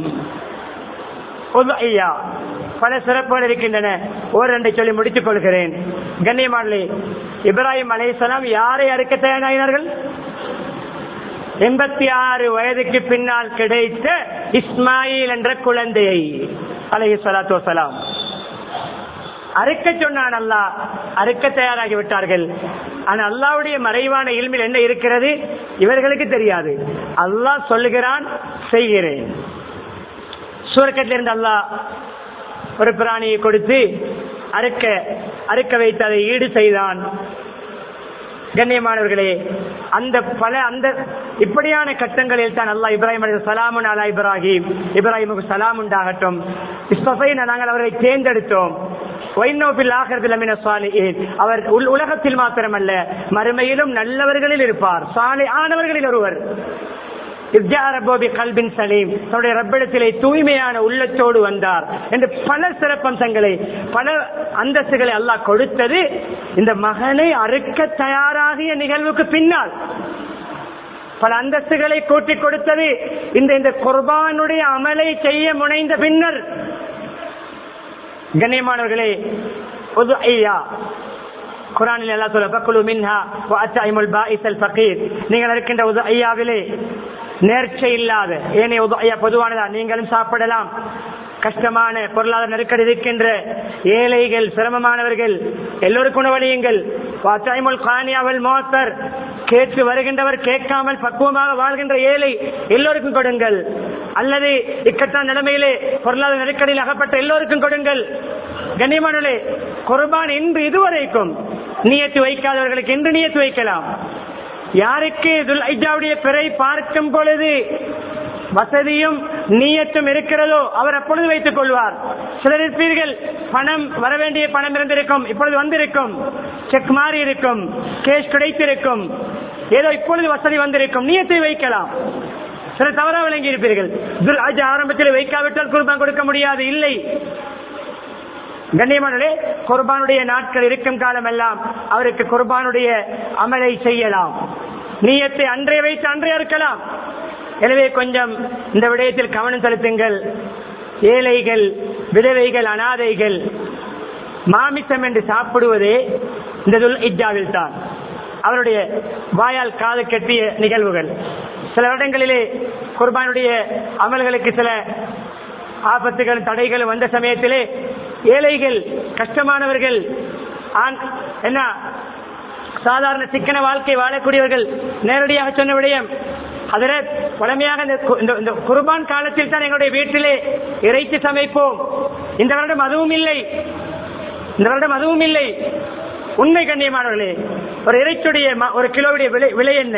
ஐயா பல சிறப்புகள் இருக்கின்றன ஓரெண்டை சொல்லி முடித்துக் கொள்கிறேன் கண்ணியமானே இப்ராஹிம் அலைஹிஸ்ஸலாம் யாரை அறுக்க தயாராகினார்கள் எண்பத்தி ஆறு வயதுக்கு பின்னால் கிடைத்த இஸ்மாயில் என்ற குழந்தையை அலைஹி ஸலாத்து வஸலாம் அறுக்க சொன்னான் அல்லாஹ் அறுக்க தயாராகி விட்டார்கள் ஆனா அல்லாவுடைய மறைவான இல்மில் என்ன இருக்கிறது இவர்களுக்கு தெரியாது அல்லாஹ் சொல்லுகிறான் செய்கிறேன் சூரக்கட்டிலிருந்து அல்லாஹ் ஒரு பிராணியை கொடுத்து அறுக்க அறுக்க வைத்து அதை ஈடு செய்தான் கண்ணியமானவர்களே அந்த பல அந்த இப்படியான கட்டங்களில் தான் அல்லாஹ் இப்ராஹிம் அலைஹி சலாமுன் அலா இப்ராஹிம் இப்ராஹிமுக்கு சலாம் உண்டாகட்டும் இஸ்பஃபை நாங்கள் அவரை தேர்ந்தெடுத்தோம் வைநோபில் ஆகிறதுல மின சாலிஹீன். அவர் உல்- உலகத்தில் மாத்திரமல்ல மறுமையிலும் நல்லவர்களில் இருப்பார் சாலை ஆனவர்களில் ஒருவர் இப்ஜாரபோபி கல்பின் சலீம் தன்னுடைய ரப்பிடத்திலே தூய்மையான உள்ளத்தோடு வந்தார் என்று பல சிறப்பம்சங்களை பல அந்தஸ்துகளை அல்லாஹ் கொடுத்தது இந்த மகனை அறுக்க தயாராகிய நிகழ்வுக்கு பின்னால் பல அந்தஸ்துகளை கூட்டிக் கொடுத்தது இந்த இந்த குர்பானுடைய அமலை செய்ய முனைந்த பின்னர் கண்ணியமானவர்களே பொது ஐயா குரானில் எல்லாம் சொல்ல பக்குலு மின்ஹா அச்சாய்முல் பாஇசல் ஃபகீர் நீங்கள் இருக்கின்ற உது ஐயாவிலே நேர்ச்சை இல்லாத ஏனைய உது ஐயா பொதுவானதா நீங்களும் சாப்பிடலாம் கஷ்டமான பொருளாதார நெருக்கடி இருக்கின்ற ஏழைகள் சிரமமானவர்கள் எல்லோருக்கும் உணவளியுங்கள் வாத்தாய்முல் கானியாவல் மோத்தர் கேட்டு வருகின்றவர் கேட்காமல் பக்குவமாக வாழ்கின்ற ஏழை எல்லோருக்கும் கொடுங்கள் அல்லது இக்கட்டான நிலைமையிலே பொருளாதார நெருக்கடியில் அகப்பட்ட எல்லோருக்கும் கொடுங்கள் கண்ணியமானே குர்பான் இன்று இதுவரைக்கும் நியத்து வைக்காதவர்களுக்கு இன்று நியத்து வைக்கலாம் யாருக்கு துல் ஐஜாவுடைய பிறை பார்க்கும் பொழுது வசதியும் நீயத்தும் இருக்கிறதோ அவர் அப்பொழுது வைத்துக் கொள்வார் சிலர் இருப்பீர்கள் பணம் வர வேண்டிய பணம் இருந்திருக்கும் இப்பொழுது வந்திருக்கும் செக் மாறி இருக்கும் கேஷ் கிடைத்திருக்கும் ஏதோ இப்பொழுது வசதி வந்திருக்கும் நீயத்தை வைக்கலாம் சில தவறா விளங்கி இருப்பீர்கள் துல் ஹஜ் ஆரம்பத்தில் வைக்காவிட்டால் குர்பான் கொடுக்க முடியாது இல்லை கண்ணியமானே குர்பானுடைய நாட்கள் இருக்கும் காலம் எல்லாம் அவருக்கு குர்பானுடைய அமலை செய்யலாம் நீயத்தை அன்றே வைத்து அன்றே இருக்கலாம் எனவே கொஞ்சம் இந்த விடயத்தில் கவனம் செலுத்துங்கள் ஏழைகள் விதவைகள் அனாதைகள் மாமிசம் என்று சாப்பிடுவதே இந்த துல் இஜாவில் தான் அவருடைய வாயால் காது கட்டிய நிகழ்வுகள் சில இடங்களிலே குர்பானுடைய அமல்களுக்கு சில ஆபத்துகள் தடைகள் வந்த சமயத்திலே ஏழைகள் கஷ்டமானவர்கள் ஆண் என்ன சாதாரண சிக்கன வாழ்க்கை வாழக்கூடியவர்கள் நேரடியாக சொன்ன விடயம் அதில் பழமையாக இந்த கு- இந்த- இந்த குர்பான் காலத்தில் தான் எங்களுடைய வீட்டிலே இறைச்சி சமைப்போம் இந்த வருடம் அதுவும் இல்லை இந்த வருடம் அதுவும் இல்லை உண்மை கண்ணியமானவர்களே ஒரு இறைச்சுடைய ம- ஒரு கிலோவுடைய விலை விலை என்ன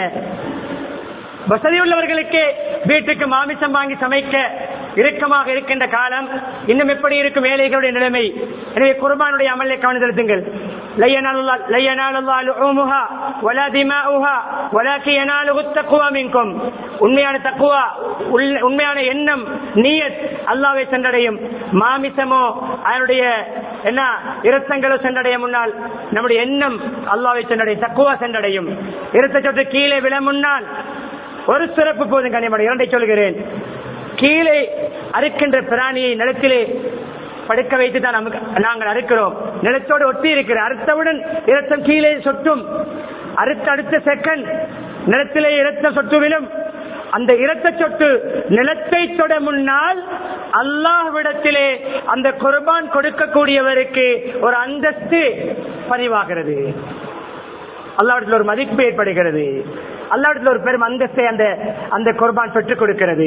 வசதி உள்ளவர்களுக்கு வீட்டுக்கு மாமிசம் வாங்கி சமைக்க இறுக்கமாக இருக்கின்ற காலம் இன்னும் எப்படி இருக்கும் ஏழைகளுடைய நிலைமை எனவே குர்பானுடைய அமலை கவனம் செலுத்துங்கள் لا ينال الله لا ينال الله لحومها ولا دماؤها ولكن يناله التقوى منكم உண்மையான தக்குவா உள்ள- உண்மையான எண்ணம் நீயத் அல்லாவை சென்றடையும் மாமிசமோ அதனுடைய என்ன இரத்தங்களோ சென்றடைய முன்னால் நம்முடைய எண்ணம் அல்லாவை சென்றடையும் தக்குவா சென்றடையும் இரத்த சொட்டு கீழே விழ முன்னால் ஒரு சிறப்பு போதும் கனிமணி இரண்டை சொல்கிறேன் கீழே அறுக்கின்ற பிராணியை நிலத்திலே படுக்க வைத்து தான் நமக்கு நாங்கள் அறுக்கிறோம் நிலத்தோடு ஒட்டி இருக்கிற அறுத்தவுடன் இரத்தம் கீழே சொட்டும் அறுத்த அடுத்த செகண்ட் நிலத்திலே இரத்தம் சொட்டு விழும் அந்த இரத்த சொட்டு நிலத்தை தொட முன்னால் அல்லாஹ்விடத்திலே அந்த குர்பான் கொடுக்கக்கூடியவருக்கு ஒரு அந்தஸ்து பதிவாகிறது அல்லாவிடத்தில் ஒரு மதிப்பு ஏற்படுகிறது அல்லாவிடத்தில் ஒரு பெரும் அந்தஸ்தை அந்த அந்த குர்பான் பெற்றுக் கொடுக்கிறது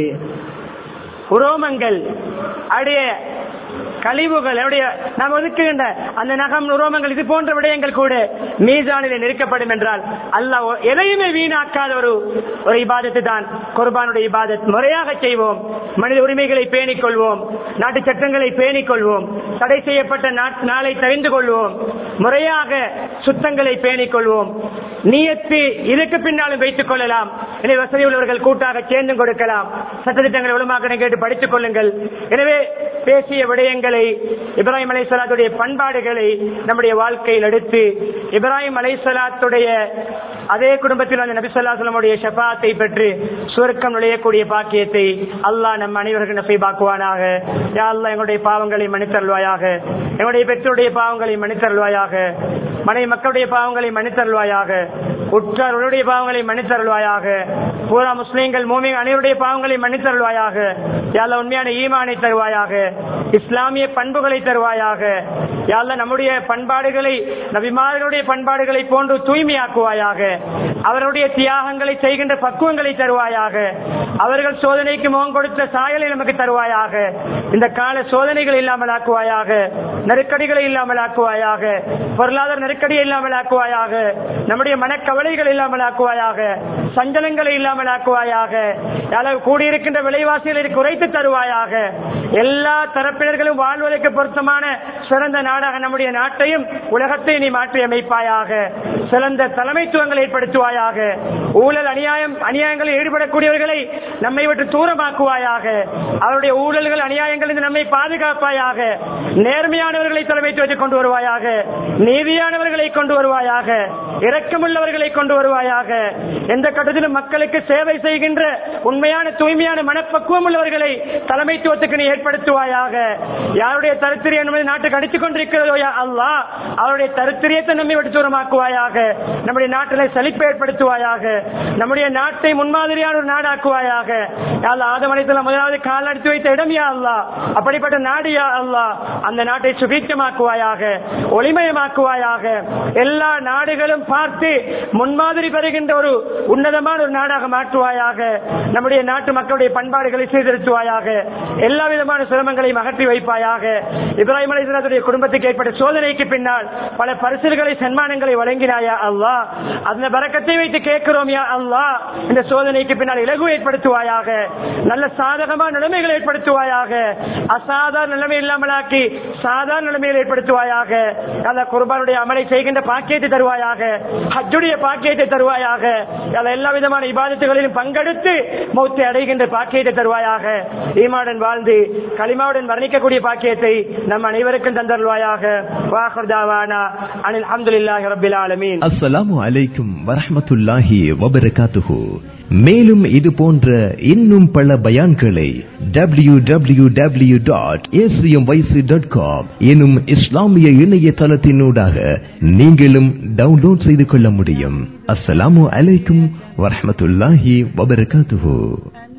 உரோமங்கள் அடைய கழிவுகள் அவருடைய நாம் ஒதுக்குகின்ற அந்த நகம் உரோமங்கள் இது போன்ற விடயங்கள் கூட மீசானிலே நெருக்கப்படும் என்றால் அல்லாஹ் ஒ- எதையுமே வீணாக்காத ஒரு ஒரு இபாதத்து தான் குர்பானுடைய இபாதத் முறையாக செய்வோம் மனித உரிமைகளை பேணிக் கொள்வோம் நாட்டு சட்டங்களை பேணிக் கொள்வோம் தடை செய்யப்பட்ட நாட்- நாளை தெரிந்து கொள்வோம் முறையாக சுத்தங்களை பேணிக் கொள்வோம் நீயத்து இதுக்கு பின்னாலும் வைத்துக் கொள்ளலாம் எனவே வசதி உள்ளவர்கள் கூட்டாக சேர்ந்து கொடுக்கலாம் சட்டத்திட்டங்களை ஒழுமாக்கணை கேட்டு படித்துக் கொள்ளுங்கள் எனவே பேசிய விடயங்களை இப்ராஹிம் அலைசலாத்துடைய பண்பாடுகளை நம்முடைய வாழ்க்கையில் எடுத்து இப்ராஹிம் அலைசலாத்துடைய அதே குடும்பத்தில் அந்த நபி சொல்லாசலமுடைய ஷபாத்தை பெற்று சுவர்க்கம் நுழையக்கூடிய பாக்கியத்தை அல்லாஹ் நம் அனைவருக்கு நசைபாக்குவானாக யா அல்லாஹ் எங்களுடைய பாவங்களை மன்னித்தருள்வாயாக எங்களுடைய பெற்றோருடைய பாவங்களை மன்னித்தருள்வாயாக மனைவி மக்களுடைய பாவங்களை மன்னித்தருள்வாயாக உற்றார்களுடைய பாவங்களை மன்னித்தருள்வாயாக பூரா முஸ்லீம்கள் மூமிங் அனைவருடைய பாவங்களை மன்னித்தருள்வாயாக யாழ்ல உண்மையான ஈமானை தருவாயாக இஸ்லாமிய பண்புகளை தருவாயாக யாழ்ல நம்முடைய பண்பாடுகளை நபிமார்களுடைய பண்பாடுகளை போன்று தூய்மையாக்குவாயாக அவருடைய தியாகங்களை செய்கின்ற பக்குவங்களை தருவாயாக அவர்கள் சோதனைக்கு முகம் கொடுத்த சாயலை நமக்கு தருவாயாக இந்த கால சோதனைகள் இல்லாமல் ஆக்குவாயாக நெருக்கடிகளை இல்லாமல் ஆக்குவாயாக பொருளாதார நெருக்கடியை இல்லாமல் ஆக்குவாயாக நம்முடைய மனக்கவலைகள் இல்லாமல் ஆக்குவாயாக சஞ்சலங்களை இல்லாமல் ஆக்குவாயாக அளவு கூடியிருக்கின்ற விலைவாசிகளை குறைத்து தருவாயாக எல்லா தரப்பினர்களும் வாழ்வதற்கு பொருத்தமான சிறந்த நாடாக நம்முடைய நாட்டையும் உலகத்தை நீ மாற்றி அமைப்பாயாக சிறந்த தலைமைத்துவங்களை ஏற்படுத்துவாயாக ஊழல் அநியாயம் அநியாயங்களில் ஈடுபடக்கூடியவர்களை நம்மை விட்டு தூரமாக்குவாயாக அவருடைய ஊழல்கள் அநியாயங்கள் நம்மை பாதுகாப்பாயாக நேர்மையானவர்களை தலைமைத்துவத்தை கொண்டு வருவாயாக நீதியானவர்களை கொண்டு வருவாயாக இரக்கமுள்ளவர்களை கொண்டு வருவாயாக எந்த கட்டத்திலும் மக்களுக்கு சேவை செய்கின்ற உண்மையான தூய்மையான மனப்பக்குவம் உள்ளவர்களை தலைமைத்துவத்துக்கு நீ ஏற்படுத்துவாயாக யாருடைய தருத்திரியம் என்பது நாட்டுக்கு அடித்துக் கொண்டிருக்கிறதோ யா அல்லாஹ் அவருடைய தருத்திரியத்தை நம்மை விட்டு தூரமாக்குவாயாக நம்முடைய நாட்டில் செழிப்பை ஏற்படுத்துவாயாக நம்முடைய நாட்டை முன்மாதிரியான ஒரு நாடாக்குவாயாக யா அல்லாஹ் ஆதம் அலைஹிஸ்ஸலாம் முதலாவது கால் எடுத்து வைத்த இடம் யா அல்லாஹ் அப்படிப்பட்ட நாடு யா அல்லாஹ் அந்த நாட்டை சுபீட்சமாக்குவாயாக ஒளிமயமாக்குவாயாக எல்லா நாடுகளும் பார்த்து முன்மாதிரி பெறுகின்ற ஒரு உன்னதமான ஒரு நாடாக மாற்றுவாயாக நம்முடைய நாட்டு மக்களுடைய பண்பாடுகளை சீர்திருத்துவாயாக எல்லா விதமான சிரமங்களையும் அகற்றி வைப்பாயாக இப்ராஹிம் அலைஹிஸ்ஸலாத்துடைய குடும்பத்துக்கு ஏற்பட்ட சோதனைக்கு பின்னால் பல பரிசுகளை சன்மானங்களை வழங்கினாயா அல்லாஹ் அந்த பரக்கத்தை வைத்து கேட்கிறோம் யா அல்லாஹ் இந்த சோதனைக்கு பின்னால் இலகு ஏற்படுத்துவாயாக நல்ல சாதகமான நிலைமைகளை ஏற்படுத்துவாயாக அசாதாரண நிலைமை இல்லாமலாக்கி சாதாரண நிலைமையில் ஏற்படுத்துவாயாக அல்ல குர்பானுடைய அமலை செய்கின்ற பாக்கியத்தை தருவாயாக ஹஜ்ஜுடைய பாக்கியத்தை தருவாயாக அல்ல எல்லா விதமான இபாதத்துகளிலும் பங்கெடுத்து மௌத்தை அடைகின்ற பாக்கியத்தை தருவாயாக ஈமாவுடன் வாழ்ந்து களிமாவுடன் வர்ணிக்கக்கூடிய பாக்கியத்தை நம் அனைவருக்கும் தந்தருவாயாக வாஹர் தாவானா அனில் அஹமதுல்லாஹி ரபில் ஆலமீன் அஸ்ஸலாமு அலைக்கும் வரஹ்மத்துல்லாஹி வபரகாத்துஹு மேலும் இது போன்ற இன்னும் பல பயான்களை W W W dot dot com எனும் இஸ்லாமிய இணையதளத்தினூடாக நீங்களும் டவுன்லோட் செய்து கொள்ள முடியும் அஸ்ஸலாமு அலைக்கும் வரஹ்மத்துல்லாஹி வபரகாத்துஹு